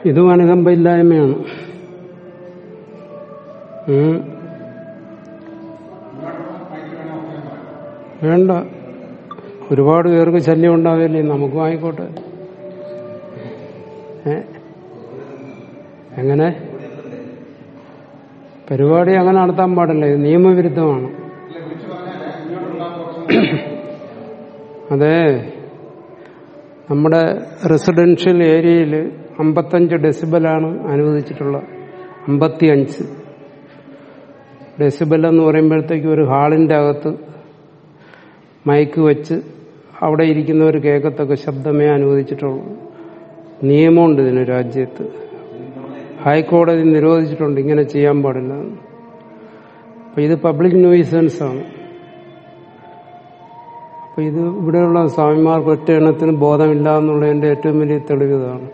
ഇതും അനുകമ്പയില്ലായ്മയാണ് ഉം. വേണ്ട ഒരുപാട് പേർക്ക് ശല്യം ഉണ്ടാവില്ലേ നമുക്കും ആയിക്കോട്ടെ ഏ എങ്ങനെ പരിപാടി അങ്ങനെ നടത്താൻ പാടില്ല ഇത് നിയമവിരുദ്ധമാണ് അതെ നമ്മുടെ റെസിഡൻഷ്യൽ ഏരിയയിൽ അമ്പത്തഞ്ച് ഡെസിബലാണ് അനുവദിച്ചിട്ടുള്ളത് അമ്പത്തിയഞ്ച് ഡെസിബൽ എന്ന് പറയുമ്പോഴത്തേക്ക് ഒരു ഹാളിന്റെ അകത്ത് മൈക്ക് വെച്ച് അവിടെ ഇരിക്കുന്നവർ കേൾക്കത്തക്ക ശബ്ദമേ അനുവദിച്ചിട്ടുള്ളൂ നിയമമുണ്ട് ഇതിന് രാജ്യത്ത് ഹൈക്കോടതി നിരോധിച്ചിട്ടുണ്ട് ഇങ്ങനെ ചെയ്യാൻ പാടില്ല അപ്പൊ ഇത് പബ്ലിക് നോയിസൻസ് ആണ് അപ്പൊ ഇത് ഇവിടെയുള്ള സ്വാമിമാർക്ക് ഒറ്റ എണ്ണത്തിന് ബോധമില്ല എന്നുള്ളതിന്റെ ഏറ്റവും വലിയ തെളിവ് ഇതാണ്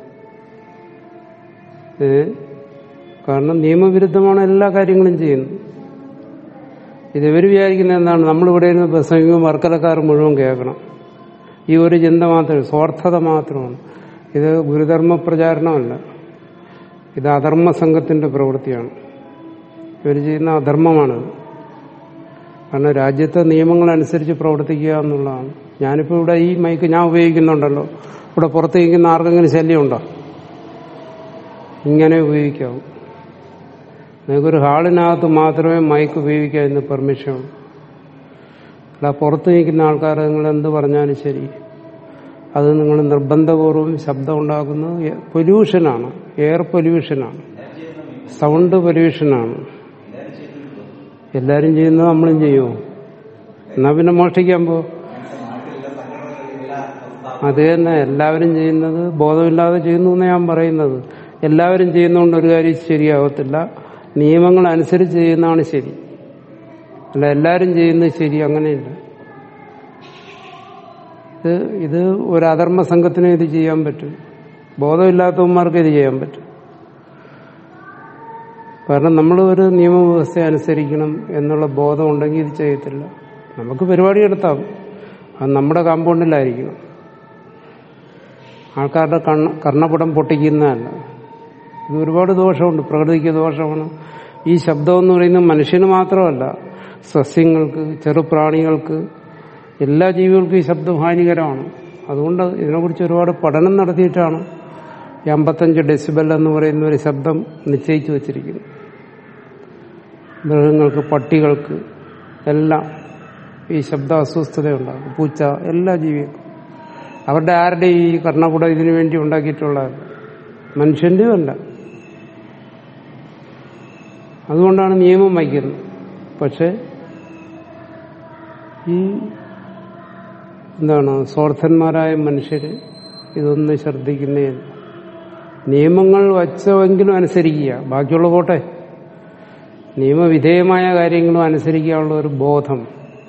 ഏ കാരണം നിയമവിരുദ്ധമാണ് എല്ലാ കാര്യങ്ങളും ചെയ്യുന്നത് ഇത് ഇവർ വിചാരിക്കുന്നത് എന്താണ് നമ്മളിവിടെ ഇരുന്ന് പ്രസംഗിക്കുമ്പോൾ വർക്കലക്കാർ മുഴുവൻ കേൾക്കണം ഈ ഒരു ചിന്ത മാത്രമേ സ്വാർത്ഥത മാത്രമാണ് ഇത് ഗുരുധർമ്മ പ്രചാരണമല്ല ഇത് അധർമ്മ സംഘത്തിന്റെ പ്രവൃത്തിയാണ് ഇവർ ചെയ്യുന്ന അധർമ്മമാണിത് കാരണം രാജ്യത്തെ നിയമങ്ങളനുസരിച്ച് പ്രവർത്തിക്കുക എന്നുള്ളതാണ് ഞാനിപ്പോൾ ഇവിടെ ഈ മൈക്ക് ഞാൻ ഉപയോഗിക്കുന്നുണ്ടല്ലോ ഇവിടെ പുറത്ത് ഇരിക്കുന്ന ആർക്കെങ്കിലും ശല്യമുണ്ടോ ഇങ്ങനെ ഉപയോഗിക്കാവൂ നിങ്ങൾക്കൊരു ഹാളിനകത്ത് മാത്രമേ മൈക്ക് ഉപയോഗിക്കാൻ ഇന്ന് പെർമിഷൻ ഉള്ളൂ അല്ല പുറത്ത് നിൽക്കുന്ന ആൾക്കാർ നിങ്ങൾ എന്ത് പറഞ്ഞാലും ശരി അത് നിങ്ങൾ നിർബന്ധപൂർവ്വം ശബ്ദം ഉണ്ടാക്കുന്നത് പൊല്യൂഷനാണ് എയർ പൊല്യൂഷനാണ് സൗണ്ട് പൊല്യൂഷനാണ് എല്ലാരും ചെയ്യുന്നത് നമ്മളും ചെയ്യുമോ എന്നാ പിന്നെ മോഷ്ടിക്കാൻ പോ അത് തന്നെ എല്ലാവരും ചെയ്യുന്നത് ബോധമില്ലാതെ ചെയ്യുന്നു എന്ന് ഞാൻ പറയുന്നത് എല്ലാവരും ചെയ്യുന്നതുകൊണ്ട് ഒരു കാര്യം ശരിയാവത്തില്ല നിയമങ്ങൾ അനുസരിച്ച് ചെയ്യുന്നതാണ് ശരി അല്ല എല്ലാവരും ചെയ്യുന്നത് ശരി അങ്ങനെയില്ല ഇത് ഇത് ഒരു അധർമ്മ സംഘത്തിനെ ഇത് ചെയ്യാൻ പറ്റും ബോധമില്ലാത്തവന്മാർക്ക് ഇത് ചെയ്യാൻ പറ്റും കാരണം നമ്മൾ ഒരു നിയമവ്യവസ്ഥ അനുസരിക്കണം എന്നുള്ള ബോധം ഉണ്ടെങ്കിൽ ഇത് ചെയ്യത്തില്ല നമുക്ക് പരിപാടി എടുത്താം അത് നമ്മുടെ കാമ്പൗണ്ടിലായിരിക്കണം ആൾക്കാരുടെ കണ്ണ കർണപടം പൊട്ടിക്കുന്നതല്ല ഇത് ഒരുപാട് ദോഷമുണ്ട് പ്രകൃതിക്ക് ദോഷമാണ് ഈ ശബ്ദം എന്ന് പറയുന്നത് മനുഷ്യന് മാത്രമല്ല സസ്യങ്ങൾക്ക് ചെറുപ്രാണികൾക്ക് എല്ലാ ജീവികൾക്കും ഈ ശബ്ദം ഹാനികരമാണ് അതുകൊണ്ട് ഇതിനെക്കുറിച്ച് ഒരുപാട് പഠനം നടത്തിയിട്ടാണ് ഈ അമ്പത്തഞ്ച് ഡെസിബൽ എന്ന് പറയുന്ന ഒരു ശബ്ദം നിശ്ചയിച്ചു വച്ചിരിക്കുന്നത് മൃഗങ്ങൾക്ക് പട്ടികൾക്ക് എല്ലാം ഈ ശബ്ദ അസ്വസ്ഥതയുണ്ടാകും പൂച്ച എല്ലാ ജീവികൾക്കും അവരുടെ ആരുടെ ഈ കർണകുട ഇതിനു വേണ്ടി ഉണ്ടാക്കിയിട്ടുള്ളത് മനുഷ്യന്റെയും അല്ല അതുകൊണ്ടാണ് നിയമം വയ്ക്കുന്നത് പക്ഷെ ഈ എന്താണ് സ്വാർത്ഥന്മാരായ മനുഷ്യര് ഇതൊന്നും ശ്രദ്ധിക്കുന്നേയില്ല നിയമങ്ങൾ വച്ചവെങ്കിലും അനുസരിക്കുക ബാക്കിയുള്ള പോട്ടെ നിയമവിധേയമായ കാര്യങ്ങളും അനുസരിക്കാനുള്ള ഒരു ബോധം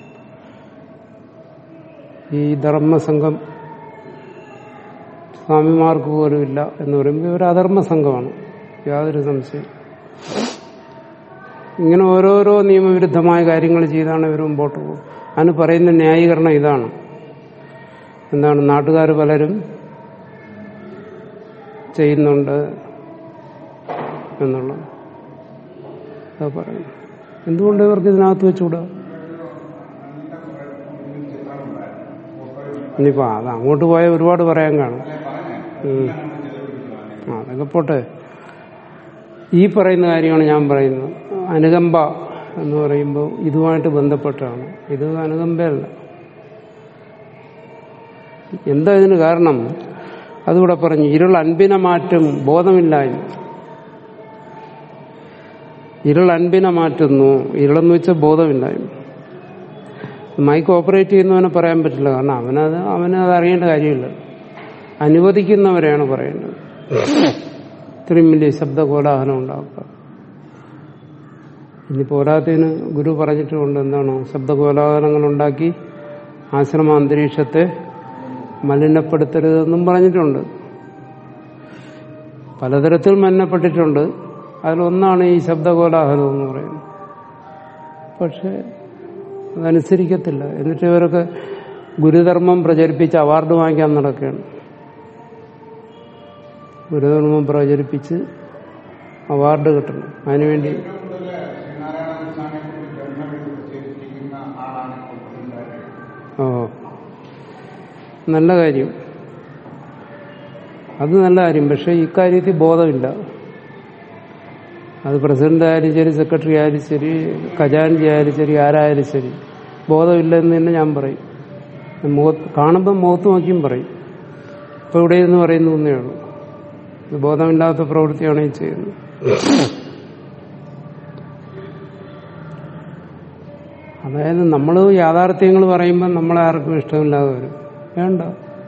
ഈ ധർമ്മസംഘം സ്വാമിമാർക്ക് പോലും ഇല്ല എന്ന് പറയുമ്പോൾ ഒരു അധർമ്മ സംഘമാണ് യാതൊരു സംശയം ഇങ്ങനെ ഓരോരോ നിയമവിരുദ്ധമായ കാര്യങ്ങൾ ചെയ്താണ് ഇവർ മുമ്പോട്ട് പോകും അതിന് പറയുന്ന ന്യായീകരണം ഇതാണ് എന്താണ് നാട്ടുകാർ പലരും ചെയ്യുന്നുണ്ട് എന്നുള്ളത് അതാ പറയുന്നത് എന്തുകൊണ്ട് ഇവർക്ക് ഇതിനകത്ത് വെച്ചുകൂടാ ഇനിയിപ്പോ അത് അങ്ങോട്ട് പോയ ഒരുപാട് പറയാൻ കാണും ഉം. ആ, അതൊക്കെ പോട്ടെ ഈ പറയുന്ന കാര്യമാണ് ഞാൻ പറയുന്നത് അനുകമ്പ എന്ന് പറയുമ്പോൾ ഇതുമായിട്ട് ബന്ധപ്പെട്ടാണ് ഇത് അനുകമ്പയല്ല എന്താ ഇതിന് കാരണം അതുകൂടെ പറഞ്ഞു ഇരുൾ അൻപിനെ മാറ്റും ബോധമില്ലായ്മ ഇരുൾ അൻപിനെ മാറ്റുന്നു ഇരുളെന്ന് വെച്ചാൽ ബോധമില്ലായ്മ മൈക്ക് ഓപ്പറേറ്റ് ചെയ്യുന്നവനെ പറയാൻ പറ്റില്ല കാരണം അവനത് അവന് അത് അറിയേണ്ട കാര്യമില്ല അനുവദിക്കുന്നവരെയാണ് പറയേണ്ടത് ഇത്രയും വലിയ ശബ്ദ കോലാഹലം ഉണ്ടാക്കുക ഇനി പോരാത്തതിന് ഗുരു പറഞ്ഞിട്ടുമുണ്ട് എന്താണ് ശബ്ദ കോലാഹലങ്ങൾ ഉണ്ടാക്കി ആശ്രമ അന്തരീക്ഷത്തെ മലിനപ്പെടുത്തരുതെന്നും പറഞ്ഞിട്ടുണ്ട് പലതരത്തിൽ മലിനപ്പെട്ടിട്ടുണ്ട് അതിലൊന്നാണ് ഈ ശബ്ദകോലാഹലം എന്ന് പറയുന്നത് പക്ഷെ അതനുസരിക്കത്തില്ല എന്നിട്ട് ഇവരൊക്കെ ഗുരുധർമ്മം പ്രചരിപ്പിച്ച് അവാർഡ് വാങ്ങിക്കാൻ നടക്കുകയാണ് ഗുരുധർമ്മം പ്രചരിപ്പിച്ച് അവാർഡ് കിട്ടണം അതിനുവേണ്ടി ഏറ്റവും കൂടുതൽ ശ്രീനാരായണ ഗുരുസ്വാമിയെ കുറിച്ച് ഗ്രന്ഥമെഴുതി പ്രസിദ്ധീകരിക്കുന്ന ആളാണ് ഇപ്പോൾ പ്രസിദ്ധനായിട്ടുള്ളത് ഓ നല്ല കാര്യം അത് നല്ല കാര്യം പക്ഷെ ഇക്കാര്യത്തിൽ ബോധമില്ല അത് പ്രസിഡന്റ് ആയാലും ശരി സെക്രട്ടറി ആയാലും ശരി ഖജാൻജി ആയാലും ശരി ആരായാലും ശരി ബോധമില്ലെന്ന് തന്നെ ഞാൻ പറയും മുഖത്ത് കാണുമ്പോൾ മുഖത്ത് നോക്കിയും പറയും ഇപ്പൊ ഇവിടെ ഇരുന്ന് പറയുന്നു എന്നേ ഉള്ളൂ ഇത് ബോധമില്ലാത്ത പ്രവൃത്തിയാണ് ഈ ചെയ്യുന്നത് അതായത് നമ്മൾ യാഥാർത്ഥ്യങ്ങൾ പറയുമ്പോൾ നമ്മളെ ആർക്കും ഇഷ്ടമില്ലാതെ വരും വേണ്ട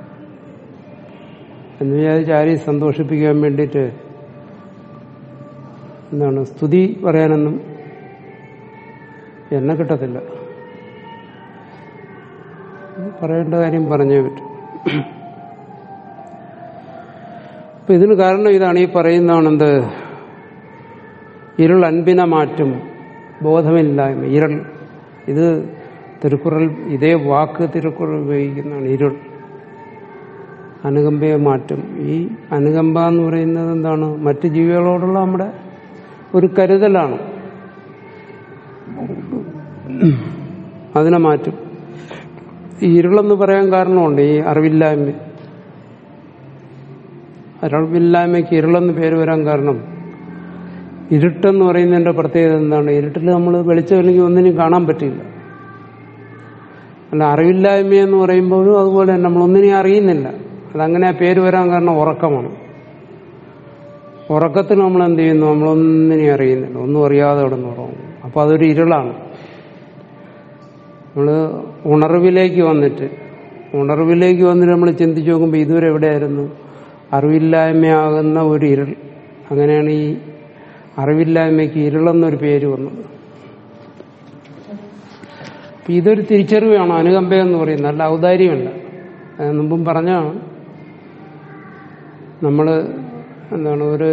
എന്ന് വിചാരിച്ച് ആരെയും സന്തോഷിപ്പിക്കാൻ വേണ്ടിയിട്ട് എന്താണ് സ്തുതി പറയാനൊന്നും എന്നെ കിട്ടത്തില്ല പറയേണ്ട കാര്യം പറഞ്ഞേ പറ്റും അപ്പൊ ഇതിന് കാരണം ഇതാണ് ഈ പറയുന്നതാണ് എന്ത് ഇരുൾ അൻപിനെ മാറ്റും ബോധമില്ലായ്മ ഇരുൾ ഇത് തിരുക്കുറൽ ഇതേ വാക്ക് തിരുക്കുറൽ ഉപയോഗിക്കുന്നതാണ് ഇരുൾ അനുകമ്പയെ മാറ്റും ഈ അനുകമ്പ എന്ന് പറയുന്നത് എന്താണ് മറ്റു ജീവികളോടുള്ള നമ്മുടെ ഒരു കരുതലാണ് അതിനെ മാറ്റും ഈ ഇരുളെന്ന് പറയാൻ കാരണമുണ്ട് ഈ അറിവില്ലായ്മ അറിവില്ലായ്മയ്ക്ക് ഇരുളെന്ന് പേര് വരാൻ കാരണം ഇരുട്ടെന്ന് പറയുന്നതിന്റെ പ്രത്യേകത എന്താണ് ഇരുട്ടിൽ നമ്മൾ വെളിച്ചമില്ലെങ്കിൽ ഒന്നിനും കാണാൻ പറ്റില്ല അല്ല അറിവില്ലായ്മ എന്ന് പറയുമ്പോഴും അതുപോലെ തന്നെ നമ്മൾ ഒന്നിനെയും അറിയുന്നില്ല അതങ്ങനെ ആ പേര് വരാൻ കാരണം ഉറക്കമാണ് ഉറക്കത്തിൽ നമ്മൾ എന്ത് ചെയ്യുന്നു നമ്മളൊന്നിനെയും അറിയുന്നില്ല ഒന്നും അറിയാതെ കിടന്ന് ഉറങ്ങും അപ്പൊ അതൊരു ഇരുളാണ് നമ്മൾ ഉണർവിലേക്ക് വന്നിട്ട് ഉണർവിലേക്ക് വന്നിട്ട് നമ്മൾ ചിന്തിച്ചു നോക്കുമ്പോൾ ഇതുവരെ എവിടെയായിരുന്നു അറിവില്ലായ്മയാകുന്ന ഒരു ഇരുൾ അങ്ങനെയാണ് ഈ അറിവില്ലായ്മയ്ക്ക് ഇരുളെന്നൊരു പേര് വന്നത് അപ്പൊ ഇതൊരു തിരിച്ചറിവാണ് അനുകമ്പ എന്ന് പറയുന്നത് അല്ല ഔദാര്യമല്ല അത് മുമ്പും പറഞ്ഞാണ് നമ്മൾ എന്താണ് ഒരു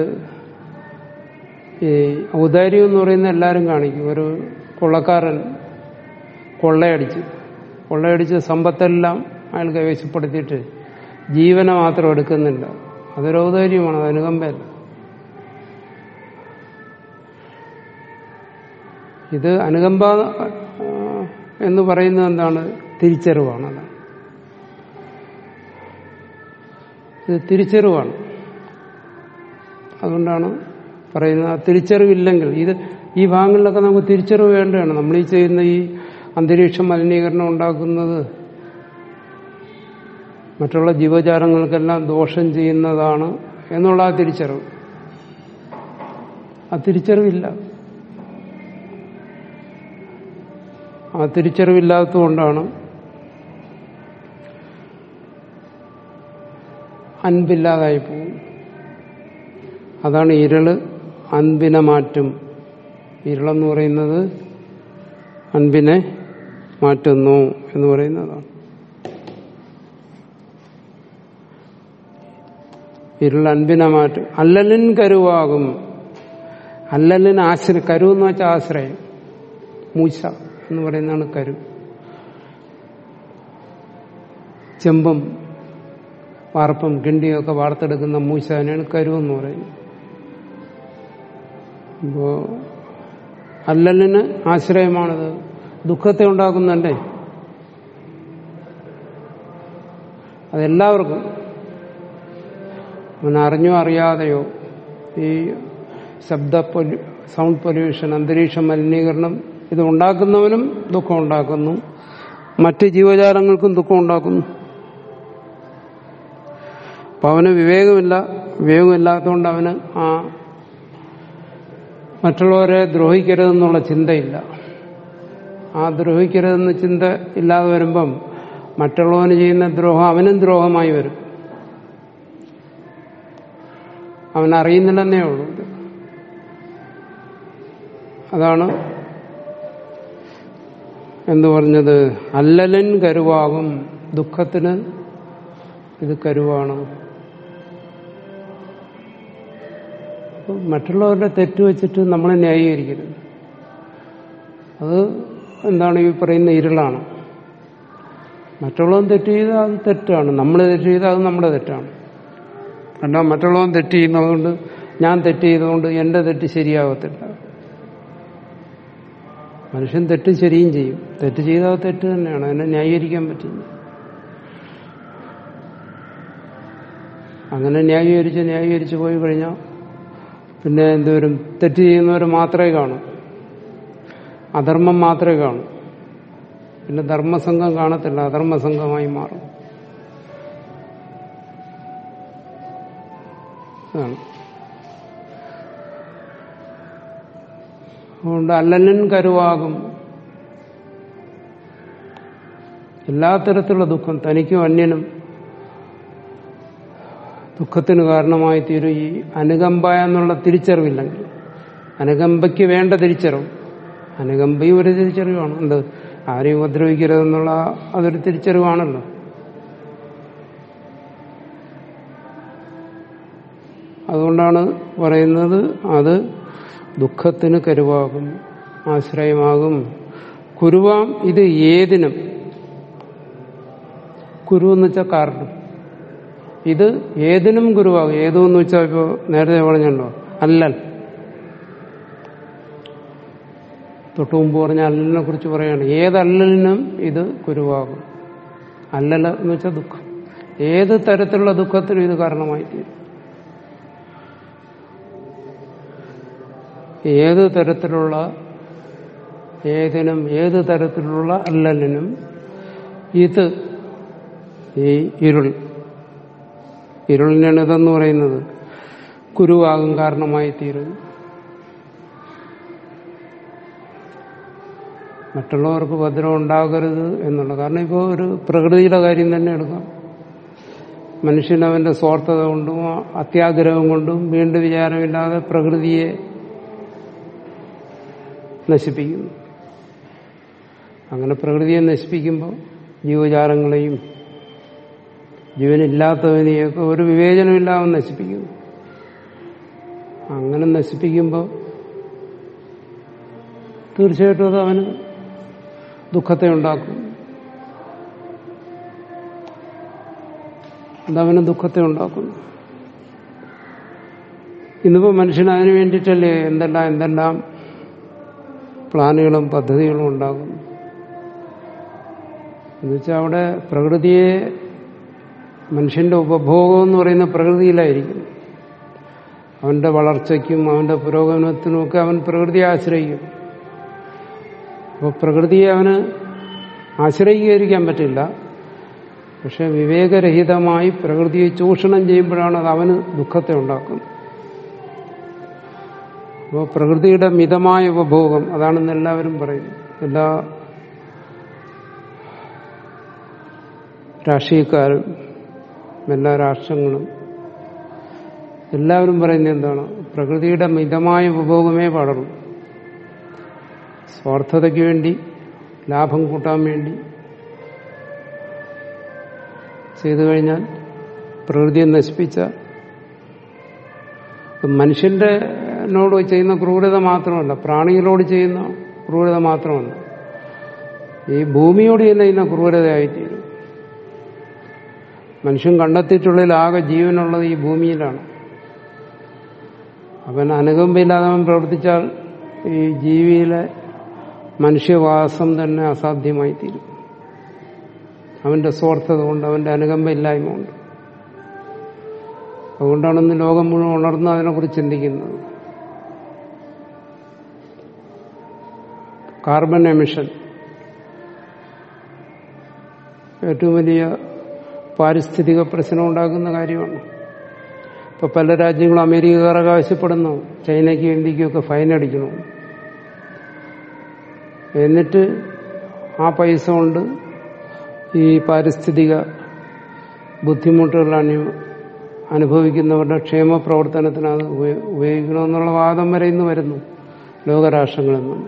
ഈ ഔദാര്യം എന്ന് പറയുന്ന എല്ലാവരും കാണിക്കും ഒരു കൊള്ളക്കാരൻ കൊള്ളയടിച്ച് കൊള്ളയടിച്ച് സമ്പത്തെല്ലാം അയാൾ കൈവശപ്പെടുത്തിയിട്ട് ജീവനെ മാത്രം എടുക്കുന്നില്ല അതൊരു ഔദാര്യമാണ് അത് അനുകമ്പയല്ല ഇത് അനുകമ്പ ആ, എന്ന് പറയുന്നത് എന്താണ് തിരിച്ചറിവാണ് അതാണ് ഇത് തിരിച്ചറിവാണ് അതുകൊണ്ടാണ് പറയുന്നത് ആ തിരിച്ചറിവില്ലെങ്കിൽ ഇത് ഈ ഭാഗങ്ങളിലൊക്കെ നമുക്ക് തിരിച്ചറിവ് വേണ്ടതാണ് നമ്മൾ ഈ ചെയ്യുന്ന ഈ അന്തരീക്ഷ മലിനീകരണം ഉണ്ടാക്കുന്നത് മറ്റുള്ള ജീവജാലങ്ങൾക്കെല്ലാം ദോഷം ചെയ്യുന്നതാണ് എന്നുള്ള ആ തിരിച്ചറിവ് ആ തിരിച്ചറിവില്ല ആ തിരിച്ചറിവില്ലാത്തതുകൊണ്ടാണ് അൻപില്ലാതായി പോകും അതാണ് ഇരുള് അൻപിനെ മാറ്റും ഇരുളെന്ന് പറയുന്നത് അൻപിനെ മാറ്റുന്നു എന്ന് പറയുന്നതാണ് ഇരുൾ അൻപിനെ മാറ്റും അല്ലലിൻ കരുവാകും അല്ലലിന് ആശ്രയം കരു എന്ന് വെച്ചാൽ ആശ്രയം മൂശ എന്ന് പറയുന്നതാണ് കരു ചെമ്പും വാർപ്പും കിണ്ടിയൊക്കെ വാർത്തെടുക്കുന്ന മൂശ അതിനാണ് കരു എന്ന് പറയുന്നത് അപ്പോ അല്ലലിന് ആശ്രയമാണിത് ദുഃഖത്തെ ഉണ്ടാക്കുന്നല്ലേ അതെല്ലാവർക്കും അവൻ അറിഞ്ഞോ അറിയാതെയോ ഈ ശബ്ദ പൊല്യൂ സൗണ്ട് പൊല്യൂഷൻ അന്തരീക്ഷ മലിനീകരണം ഇത് ഉണ്ടാക്കുന്നവനും ദുഃഖം ഉണ്ടാക്കുന്നു മറ്റ് ജീവജാലങ്ങൾക്കും ദുഃഖം ഉണ്ടാക്കുന്നു അപ്പൊ അവന് വിവേകമില്ല വിവേകമില്ലാത്തതുകൊണ്ട് അവന് ആ മറ്റുള്ളവരെ ദ്രോഹിക്കരുതെന്നുള്ള ചിന്തയില്ല ആ ദ്രോഹിക്കരുതെന്ന ചിന്ത ഇല്ലാതെ വരുമ്പം മറ്റുള്ളവന് ചെയ്യുന്ന ദ്രോഹം അവനും ദ്രോഹമായി വരും അവൻ അറിയുന്നില്ലെന്നേ ഉള്ളൂ ഇത്. അതാണ് എന്തു പറഞ്ഞത് അല്ലലൻ കരുവാകും ദുഃഖത്തിന് ഇത് കരുവാണ് അപ്പൊ മറ്റുള്ളവരുടെ തെറ്റ് വെച്ചിട്ട് നമ്മളെ ന്യായീകരിക്കരുത് അത് എന്താണ് ഈ പറയുന്ന ഇരുളാണ് മറ്റുള്ളവൻ തെറ്റ് ചെയ്താൽ അത് തെറ്റാണ് നമ്മൾ തെറ്റ് ചെയ്താൽ അത് നമ്മുടെ തെറ്റാണ് അല്ല മറ്റുള്ളവൻ തെറ്റ് ചെയ്യുന്നതുകൊണ്ട് ഞാൻ തെറ്റ് ചെയ്തുകൊണ്ട് എന്റെ തെറ്റ് ശരിയാകത്തില്ല മനുഷ്യൻ തെറ്റ് ശരിയും ചെയ്യും തെറ്റ് ചെയ്താൽ തെറ്റ് തന്നെയാണ് അതിനെ ന്യായീകരിക്കാൻ പറ്റില്ല അങ്ങനെ ന്യായീകരിച്ച് ന്യായീകരിച്ച് പോയി കഴിഞ്ഞാൽ പിന്നെ എന്തോരും തെറ്റ് ചെയ്യുന്നവർ മാത്രമേ കാണൂ അധർമ്മം മാത്രമേ കാണൂ പിന്നെ ധർമ്മസംഘം കാണത്തില്ല അധർമ്മസംഘമായി മാറും അതാണ് അതുകൊണ്ട് അല്ലനും കരുവാകും എല്ലാ തരത്തിലുള്ള ദുഃഖം തനിക്കും അന്യനും ദുഃഖത്തിന് കാരണമായി തീരും ഈ അനുകമ്പ എന്നുള്ള തിരിച്ചറിവില്ലെങ്കിൽ അനുകമ്പയ്ക്ക് വേണ്ട തിരിച്ചറിവ് അനുകമ്പയും ഒരു തിരിച്ചറിവാണ് എന്ത് ആരെയും ഉപദ്രവിക്കരുതെന്നുള്ള അതൊരു തിരിച്ചറിവാണല്ലോ അതുകൊണ്ടാണ് പറയുന്നത് അത് ദുഃഖത്തിന് കരുവാകും ആശ്രയമാകും കുരുവാം ഇത് ഏതിനും കുരു എന്ന് വെച്ചാൽ കാരണം ഇത് ഏതിനും ഗുരുവാകും ഏതെന്ന് വെച്ചാൽ ഇപ്പോ നേരത്തെ പറഞ്ഞല്ലോ അല്ലൽ തൊട്ടു മുമ്പ് പറഞ്ഞ അല്ലലിനെ കുറിച്ച് പറയാണ് ഏതല്ലലിനും ഇത് ഗുരുവാകും അല്ലൽ എന്ന് വെച്ചാൽ ദുഃഖം ഏത് തരത്തിലുള്ള ദുഃഖത്തിനും ഇത് കാരണമായി തീരും ഏത് തരത്തിലുള്ള ഏതിനും ഏത് തരത്തിലുള്ള അല്ലലിനും ഇത് ഈ ഇരുൾ ഇരുളിനാണ് ഇതെന്ന് പറയുന്നത് കുരുവാകും കാരണമായി തീരും മറ്റുള്ളവർക്ക് ഭദ്രം ഉണ്ടാകരുത് എന്നുള്ള കാരണം ഇപ്പോൾ ഒരു പ്രകൃതിയുടെ കാര്യം തന്നെ എടുക്കാം മനുഷ്യൻ അവന്റെ സ്വാർത്ഥത കൊണ്ടും അത്യാഗ്രഹം കൊണ്ടും വീണ്ടും വിചാരമില്ലാതെ പ്രകൃതിയെ നശിപ്പിക്കുന്നു അങ്ങനെ പ്രകൃതിയെ നശിപ്പിക്കുമ്പോൾ ജീവജാലങ്ങളെയും ജീവനില്ലാത്തവനെയൊക്കെ ഒരു വിവേചനമില്ലാതെ നശിപ്പിക്കുന്നു അങ്ങനെ നശിപ്പിക്കുമ്പോൾ തീർച്ചയായിട്ടും അത് അവന് ദുഃഖത്തെ ഉണ്ടാക്കും അതവന് ദുഃഖത്തെ ഉണ്ടാക്കുന്നു ഇന്നിപ്പോ മനുഷ്യൻ അതിനു വേണ്ടിയിട്ടല്ലേ എന്തെല്ലാം എന്തെല്ലാം പ്ലാനുകളും പദ്ധതികളും ഉണ്ടാകുന്നു എന്നുവെച്ചാൽ അവിടെ പ്രകൃതിയെ മനുഷ്യന്റെ ഉപഭോഗം എന്ന് പറയുന്ന പ്രകൃതിയിലായിരിക്കും അവന്റെ വളർച്ചയ്ക്കും അവന്റെ പുരോഗമനത്തിനുമൊക്കെ അവൻ പ്രകൃതിയെ ആശ്രയിക്കും അപ്പോൾ പ്രകൃതിയെ അവന് ആശ്രയിക്കാതിരിക്കാൻ പറ്റില്ല പക്ഷെ വിവേകരഹിതമായി പ്രകൃതിയെ ചൂഷണം ചെയ്യുമ്പോഴാണ് അത് അവന് ദുഃഖത്തെ ഉണ്ടാക്കുന്നത് അപ്പോൾ പ്രകൃതിയുടെ മിതമായ ഉപഭോഗം അതാണെന്ന് എല്ലാവരും പറയും എല്ലാ രാഷ്ട്രീയക്കാരും എല്ലാ രാഷ്ട്രങ്ങളും എല്ലാവരും പറയുന്നത് എന്താണ് പ്രകൃതിയുടെ മിതമായ ഉപഭോഗമേ പാടുള്ളൂ സ്വാർത്ഥതയ്ക്ക് വേണ്ടി ലാഭം കൂട്ടാൻ വേണ്ടി ചെയ്തു കഴിഞ്ഞാൽ പ്രകൃതിയെ നശിപ്പിച്ച മനുഷ്യന്റെ നോട് ചെയ്യുന്ന ക്രൂരത മാത്രമല്ല പ്രാണികളോട് ചെയ്യുന്ന ക്രൂരത മാത്രമല്ല ഈ ഭൂമിയോട് തന്നെ ചെയ്യുന്ന ക്രൂരതയായിത്തീരും മനുഷ്യൻ കണ്ടെത്തിയിട്ടുള്ളിൽ ആകെ ജീവനുള്ളത് ഈ ഭൂമിയിലാണ് അവൻ അനുകമ്പയില്ലാതെ അവൻ പ്രവർത്തിച്ചാൽ ഈ ജീവിയിലെ മനുഷ്യവാസം തന്നെ അസാധ്യമായി തീരും അവന്റെ സ്വാർത്ഥത കൊണ്ട് അവന്റെ അനുകമ്പയില്ലായ്മ കൊണ്ട് അതുകൊണ്ടാണ് ലോകം മുഴുവൻ ഉണർന്ന് അതിനെക്കുറിച്ച് ചിന്തിക്കുന്നത് കാർബൺ എമിഷൻ ഏറ്റവും വലിയ പാരിസ്ഥിതിക പ്രശ്നം ഉണ്ടാക്കുന്ന കാര്യമാണ് ഇപ്പൊ പല രാജ്യങ്ങളും അമേരിക്കക്കാരൊക്കെ ആവശ്യപ്പെടുന്നു ചൈനയ്ക്കും ഇന്ത്യക്കും ഫൈൻ അടിക്കണം എന്നിട്ട് ആ പൈസ കൊണ്ട് ഈ പാരിസ്ഥിതിക ബുദ്ധിമുട്ടുകൾ അനുഭവിക്കുന്നവരുടെ ക്ഷേമ പ്രവർത്തനത്തിന് അത് ഉപയോഗിക്കണമെന്നുള്ള വാദം വരെ ഇന്ന് വരുന്നു ലോകരാഷ്ട്രങ്ങളിൽ നിന്നും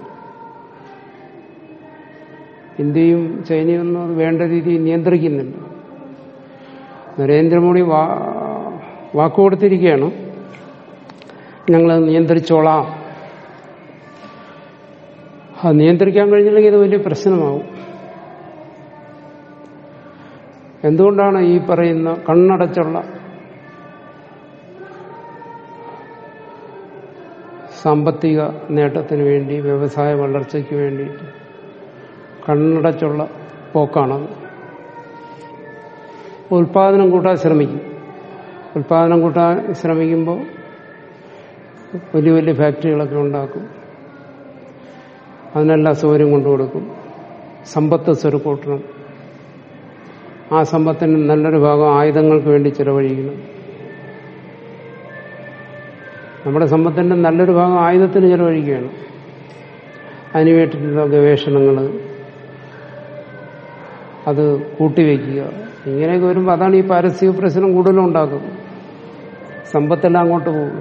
ഇന്ത്യയും ചൈനയും ഒന്നും അത് വേണ്ട രീതിയിൽ നിയന്ത്രിക്കുന്നില്ല നരേന്ദ്രമോദി വാ വാക്കുകൊടുത്തിരിക്കുകയാണ് ഞങ്ങളത് നിയന്ത്രിച്ചോളാം അത് നിയന്ത്രിക്കാൻ കഴിഞ്ഞില്ലെങ്കിൽ ഇത് വലിയ പ്രശ്നമാവും എന്തുകൊണ്ടാണ് ഈ പറയുന്ന കണ്ണടച്ചുള്ള സാമ്പത്തിക നേട്ടത്തിന് വേണ്ടി വ്യവസായ വളർച്ചയ്ക്ക് വേണ്ടിയിട്ട് കണ്ണടച്ചുള്ള പോക്കാണത് ഉൽപാദനം കൂട്ടാൻ ശ്രമിക്കും ഉൽപാദനം കൂട്ടാൻ ശ്രമിക്കുമ്പോൾ വലിയ വലിയ ഫാക്ടറികളൊക്കെ ഉണ്ടാക്കും അതിനെല്ലാം സൗകര്യം കൊണ്ടുകൊടുക്കും സമ്പത്ത് സ്വരുക്കൂട്ടണം ആ സമ്പത്തിന് നല്ലൊരു ഭാഗം ആയുധങ്ങൾക്ക് വേണ്ടി ചിലവഴിക്കണം നമ്മുടെ സമ്പത്തിന്റെ നല്ലൊരു ഭാഗം ആയുധത്തിന് ചിലവഴിക്കുകയാണ് അതിന് വേണ്ടിയിട്ടുള്ള ഗവേഷണങ്ങൾ അത് കൂട്ടിവെക്കുക ഇങ്ങനെയൊക്കെ വരുമ്പോൾ അതാണ് ഈ പാരസ്ഥിതിക പ്രശ്നം കൂടുതലും ഉണ്ടാക്കുന്നത് സമ്പത്തെല്ലാം അങ്ങോട്ട് പോകും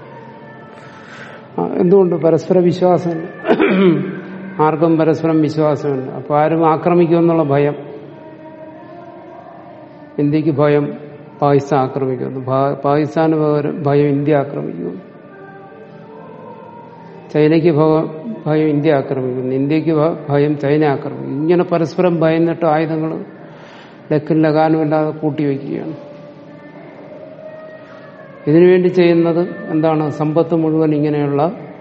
ആ, എന്തുകൊണ്ട് പരസ്പര വിശ്വാസമില്ല ആർക്കും പരസ്പരം വിശ്വാസമില്ല അപ്പൊ ആരും ആക്രമിക്കുമെന്നുള്ള ഭയം ഇന്ത്യക്ക് ഭയം പാകിസ്ഥാൻ ആക്രമിക്കുന്നു ഭാ- പാകിസ്ഥാന് പകരം ഭയം ഇന്ത്യ ആക്രമിക്കുന്നു ചൈനയ്ക്ക് ഭവ- ഭയം ഇന്ത്യ ആക്രമിക്കുന്നു ഇന്ത്യക്ക് ഭ- ഭയം ചൈന ആക്രമിക്കുന്നു ഇങ്ങനെ പരസ്പരം ഭയന്നിട്ട് ആയുധങ്ങൾ ലക്കും ലകാനുമില്ലാതെ കൂട്ടിവെക്കുകയാണ് ഇതിനുവേണ്ടി ചെയ്യുന്നത് എന്താണ് സമ്പത്ത് മുഴുവൻ ഇങ്ങനെയുള്ള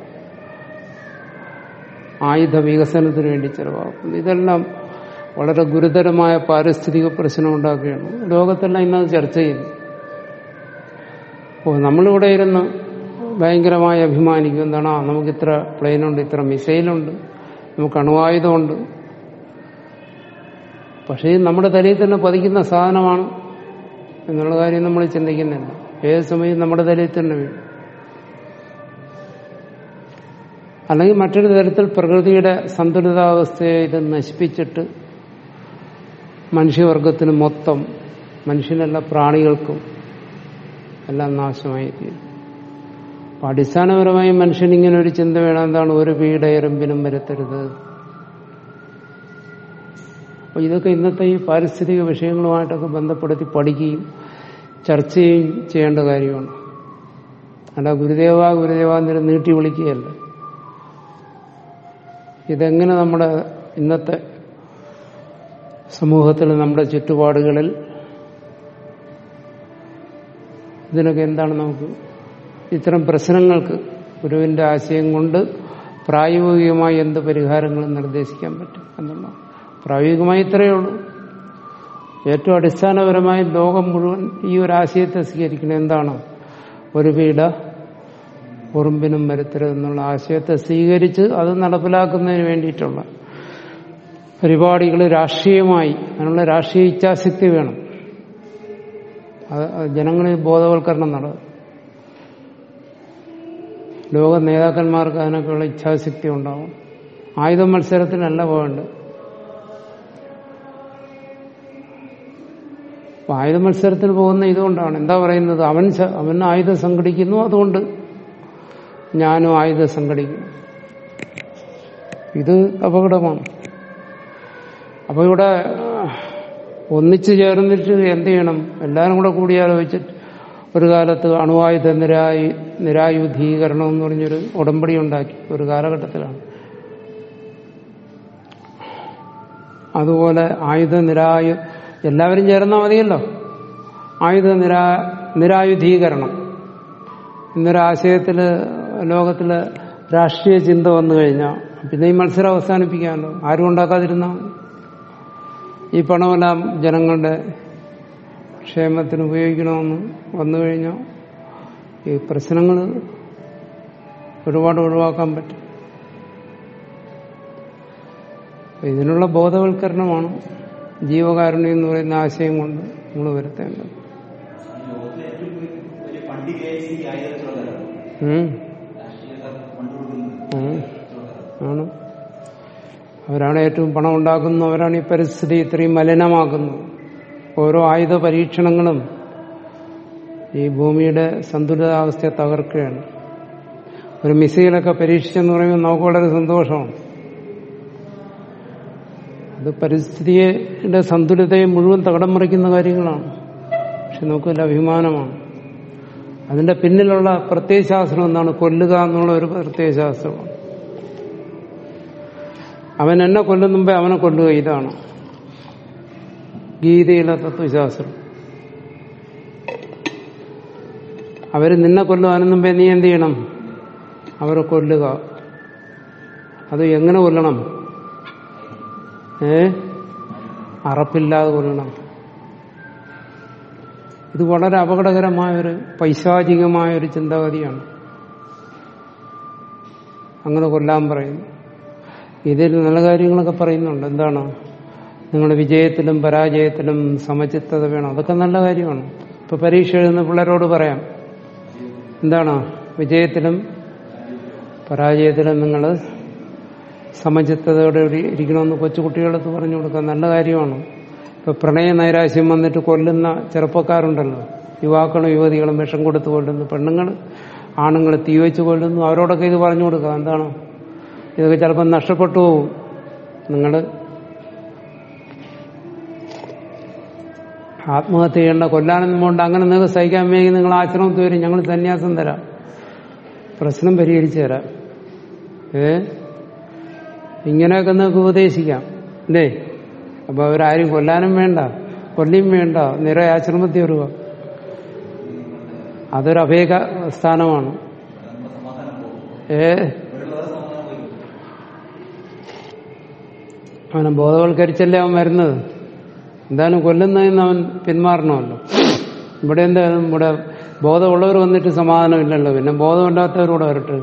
ആയുധ വികസനത്തിന് വേണ്ടി ചെലവാക്കുന്നു ഇതെല്ലാം വളരെ ഗുരുതരമായ പാരിസ്ഥിതിക പ്രശ്നം ഉണ്ടാക്കുകയാണ് ലോകത്തെല്ലാം ഇന്നത് ചർച്ച ചെയ്യുന്നു ഓ നമ്മളിവിടെ ഇരുന്ന് ഭയങ്കരമായി അഭിമാനിക്കും എന്താണ് ആ നമുക്ക് ഇത്ര പ്ലെയിനുണ്ട് ഇത്ര മിസൈലുണ്ട് നമുക്ക് അണുവായുധമുണ്ട് പക്ഷേ ഇത് നമ്മുടെ തലയിൽ തന്നെ പതിക്കുന്ന സാധനമാണ് എന്നുള്ള കാര്യം നമ്മൾ ചിന്തിക്കുന്നില്ല ഏത് സമയം നമ്മുടെ തലയിൽ തന്നെ വീഴും അല്ലെങ്കിൽ മറ്റൊരു തരത്തിൽ പ്രകൃതിയുടെ സന്തുലിതാവസ്ഥയെ ഇത് നശിപ്പിച്ചിട്ട് മനുഷ്യവർഗത്തിന് മൊത്തം മനുഷ്യനല്ല പ്രാണികൾക്കും എല്ലാം നാശമായി തീരും അപ്പൊ അടിസ്ഥാനപരമായി മനുഷ്യൻ ഇങ്ങനെ ഒരു ചിന്ത വേണം എന്താണ് ഒരു വീട എറുമ്പിനും വരുത്തരുത് അപ്പൊ ഇതൊക്കെ ഇന്നത്തെ ഈ പാരിസ്ഥിതിക വിഷയങ്ങളുമായിട്ടൊക്കെ ബന്ധപ്പെടുത്തി പഠിക്കുകയും ചർച്ച ചെയ്യുകയും ചെയ്യേണ്ട കാര്യമാണ് അല്ല ഗുരുദേവ ഗുരുദേവ എന്നിട്ട് നീട്ടി വിളിക്കുകയല്ല ഇതെങ്ങനെ നമ്മുടെ ഇന്നത്തെ സമൂഹത്തിൽ നമ്മുടെ ചുറ്റുപാടുകളിൽ ഇതിനൊക്കെ എന്താണ് നമുക്ക് ഇത്തരം പ്രശ്നങ്ങൾക്ക് ഗുരുവിന്റെ ആശയം കൊണ്ട് പ്രായോഗികമായി എന്ത് പരിഹാരങ്ങളും നിർദ്ദേശിക്കാൻ പറ്റും എന്നുള്ള പ്രായോഗികമായി ഇത്രയേ ഉള്ളൂ ഏറ്റവും അടിസ്ഥാനപരമായി ലോകം മുഴുവൻ ഈ ഒരു ആശയത്തെ സ്വീകരിക്കുന്നത് എന്താണ് ഒരു വീട ഉറുമ്പിനും വരുത്തരുത് എന്നുള്ള ആശയത്തെ സ്വീകരിച്ച് അത് നടപ്പിലാക്കുന്നതിന് വേണ്ടിയിട്ടുള്ള പരിപാടികൾ രാഷ്ട്രീയമായി അതിനുള്ള രാഷ്ട്രീയ ഇച്ഛാശക്തി വേണം അത് അത് ജനങ്ങളിൽ ബോധവൽക്കരണം നടക്കും ലോക നേതാക്കന്മാർക്ക് അതിനൊക്കെയുള്ള ഇച്ഛാശക്തി ഉണ്ടാവും ആയുധ മത്സരത്തിനല്ല പോകേണ്ടത് അപ്പൊ ആയുധ മത്സരത്തിന് പോകുന്ന ഇതുകൊണ്ടാണ് എന്താ പറയുന്നത് അവൻ ശ- അവൻ ആയുധം സംഘടിക്കുന്നു അതുകൊണ്ട് ഞാനും ആയുധം സംഘടിക്കുന്നു ഇത് അപകടമാണ് അപ്പൊ ഇവിടെ ഒന്നിച്ചു ചേർന്നിട്ട് എന്ത് ചെയ്യണം എല്ലാവരും കൂടെ കൂടിയാലോചിച്ചിട്ട് ഒരു കാലത്ത് അണുവായുധ നിരായു നിരായുധീകരണം എന്ന് പറഞ്ഞൊരു ഉടമ്പടി ഉണ്ടാക്കി ഒരു കാലഘട്ടത്തിലാണ് അതുപോലെ ആയുധ നിരായു എല്ലാവരും ചേർന്നാൽ മതിയല്ലോ ആയുധ നിരാ നിരായുധീകരണം എന്നൊരാശയത്തില് ലോകത്തില് രാഷ്ട്രീയ ചിന്ത വന്നു കഴിഞ്ഞാൽ പിന്നെ ഈ മത്സരം അവസാനിപ്പിക്കാമല്ലോ ആരും ഉണ്ടാക്കാതിരുന്നാൽ മതി. ഈ പണമെല്ലാം ജനങ്ങളുടെ ക്ഷേമത്തിന് ഉപയോഗിക്കണമെന്ന് വന്നു കഴിഞ്ഞാൽ ഈ പ്രശ്നങ്ങൾ ഒരുപാട് ഒഴിവാക്കാൻ പറ്റും അപ്പൊ ഇതിനുള്ള ബോധവൽക്കരണമാണ് ജീവകാരുണ്യം എന്ന് പറയുന്ന ആശയം കൊണ്ട് നമ്മൾ വരുത്തേണ്ടത് ലോകത്തിലെ ഏറ്റവും വലിയ ഫണ്ട് കേസ് ഈ ആയിരത്തിലുള്ളതാണ് ഉം. രാഷ്ട്രീയക്കാർ ഫണ്ട് കൊടുക്കുന്നത് ഉം. ആണ് അവരാണ് ഏറ്റവും പണം ഉണ്ടാക്കുന്നത് അവരാണ് ഈ പരിസ്ഥിതി ഇത്രയും മലിനമാക്കുന്നത് ഓരോ ആയുധ പരീക്ഷണങ്ങളും ഈ ഭൂമിയുടെ സന്തുലിതാവസ്ഥയെ തകർക്കുകയാണ് ഒരു മിസൈലൊക്കെ പരീക്ഷിച്ചെന്ന് പറയുമ്പോൾ നമുക്ക് വളരെ സന്തോഷമാണ് അത് പരിസ്ഥിതിയുടെ സന്തുലിതയെ മുഴുവൻ തകടം മറിക്കുന്ന കാര്യങ്ങളാണ് പക്ഷെ നമുക്ക് വലിയ അഭിമാനമാണ് അതിന്റെ പിന്നിലുള്ള പ്രത്യയശാസ്ത്രം എന്താണ് കൊല്ലുക എന്നുള്ള ഒരു പ്രത്യയശാസ്ത്രമാണ് അവൻ എന്നെ കൊല്ലും മുമ്പേ അവനെ കൊല്ലുക ഇതാണ് ഗീതയിലെ തത്വശാസ്ത്രം അവര് നിന്നെ കൊല്ലും അതിനു മുമ്പേ നീ എന്ത് ചെയ്യണം അവരെ കൊല്ലുക അത് എങ്ങനെ കൊല്ലണം ഏ അറപ്പില്ലാതെ കൊല്ലണം ഇത് വളരെ അപകടകരമായ ഒരു പൈശാചികമായ ഒരു ചിന്താഗതിയാണ് അങ്ങനെ കൊല്ലാൻ പറയുന്നു ഇതിൽ നല്ല കാര്യങ്ങളൊക്കെ പറയുന്നുണ്ട് എന്താണ് നിങ്ങൾ വിജയത്തിലും പരാജയത്തിലും സമചിത്തത വേണം അതൊക്കെ നല്ല കാര്യമാണ് ഇപ്പൊ പരീക്ഷ എഴുതുന്ന പിള്ളേരോട് പറയാം എന്താണ് വിജയത്തിലും പരാജയത്തിലും നിങ്ങൾ സമചിത്തതയോടെ ഇരി- ഇരിക്കണമെന്ന് കൊച്ചുകുട്ടികളടുത്ത് പറഞ്ഞു കൊടുക്കുക നല്ല കാര്യമാണ് ഇപ്പൊ പ്രണയ നൈരാശ്യം വന്നിട്ട് കൊല്ലുന്ന ചെറുപ്പക്കാരുണ്ടല്ലോ യുവാക്കളും യുവതികളും വിഷം കൊടുത്ത് കൊല്ലുന്നു പെണ്ണുങ്ങൾ ആണുങ്ങൾ തീ വെച്ച് കൊല്ലുന്നു അവരോടൊക്കെ ഇത് പറഞ്ഞു കൊടുക്കുക എന്താണ് ഇതൊക്കെ ചിലപ്പോൾ നഷ്ടപ്പെട്ടു പോകും നിങ്ങൾ ആത്മഹത്യ ചെയ്യേണ്ട കൊല്ലാനൊന്നും പോകണ്ട അങ്ങനെ നിങ്ങൾക്ക് സഹിക്കാൻ വേണ്ടി നിങ്ങൾ ആശ്രമത്തിൽ വരും ഞങ്ങൾ സന്യാസം തരാം പ്രശ്നം പരിഹരിച്ചു തരാം ഏ ഇങ്ങനെയൊക്കെ നിങ്ങൾക്ക് ഉപദേശിക്കാം അല്ലേ അപ്പൊ അവരാരും കൊല്ലാനും വേണ്ട കൊല്ലിയും വേണ്ട നിറ ആശ്രമത്തിൽ വരുക അതൊരു അഭേക സ്ഥാനമാണ് ഏ അവനെ ബോധവൽക്കരിച്ചല്ലേ അവൻ വരുന്നത് എന്തായാലും കൊല്ലുന്നതിന് അവൻ പിന്മാറണമല്ലോ ഇവിടെ എന്തായാലും ഇവിടെ ബോധമുള്ളവർ വന്നിട്ട് സമാധാനമില്ലല്ലോ പിന്നെ ബോധമില്ലാത്തവരൂടെ വരട്ടെ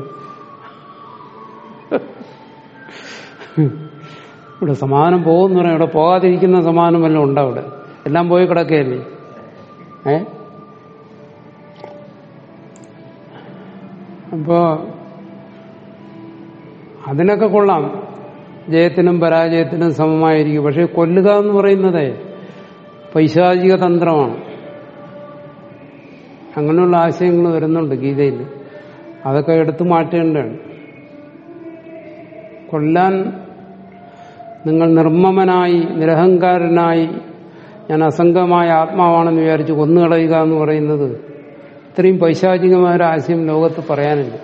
ഇവിടെ സമാധാനം പോകുമെന്ന് പറയാം ഇവിടെ പോകാതിരിക്കുന്ന സമാധാനം വല്ലതും ഉണ്ടോ അവിടെ എല്ലാം പോയി കിടക്കുകയല്ലേ ഏ അപ്പോ അതിനൊക്കെ കൊള്ളാം ജയത്തിനും പരാജയത്തിനും സമമായിരിക്കും പക്ഷെ കൊല്ലുക എന്ന് പറയുന്നത് പൈശാചിക തന്ത്രമാണ് അങ്ങനെയുള്ള ആശയങ്ങൾ വരുന്നുണ്ട് ഗീതയിൽ അതൊക്കെ എടുത്തു മാറ്റേണ്ടതാണ് കൊല്ലാൻ നിങ്ങൾ നിർമ്മമനായി നിരഹങ്കാരനായി ഞാൻ അസംഗമായ ആത്മാവാണെന്ന് വിചാരിച്ച് കൊന്നുകളയുക എന്ന് പറയുന്നത് ഇത്രയും പൈശാചികമായ ഒരു ആശയം ലോകത്ത് പറയാനില്ല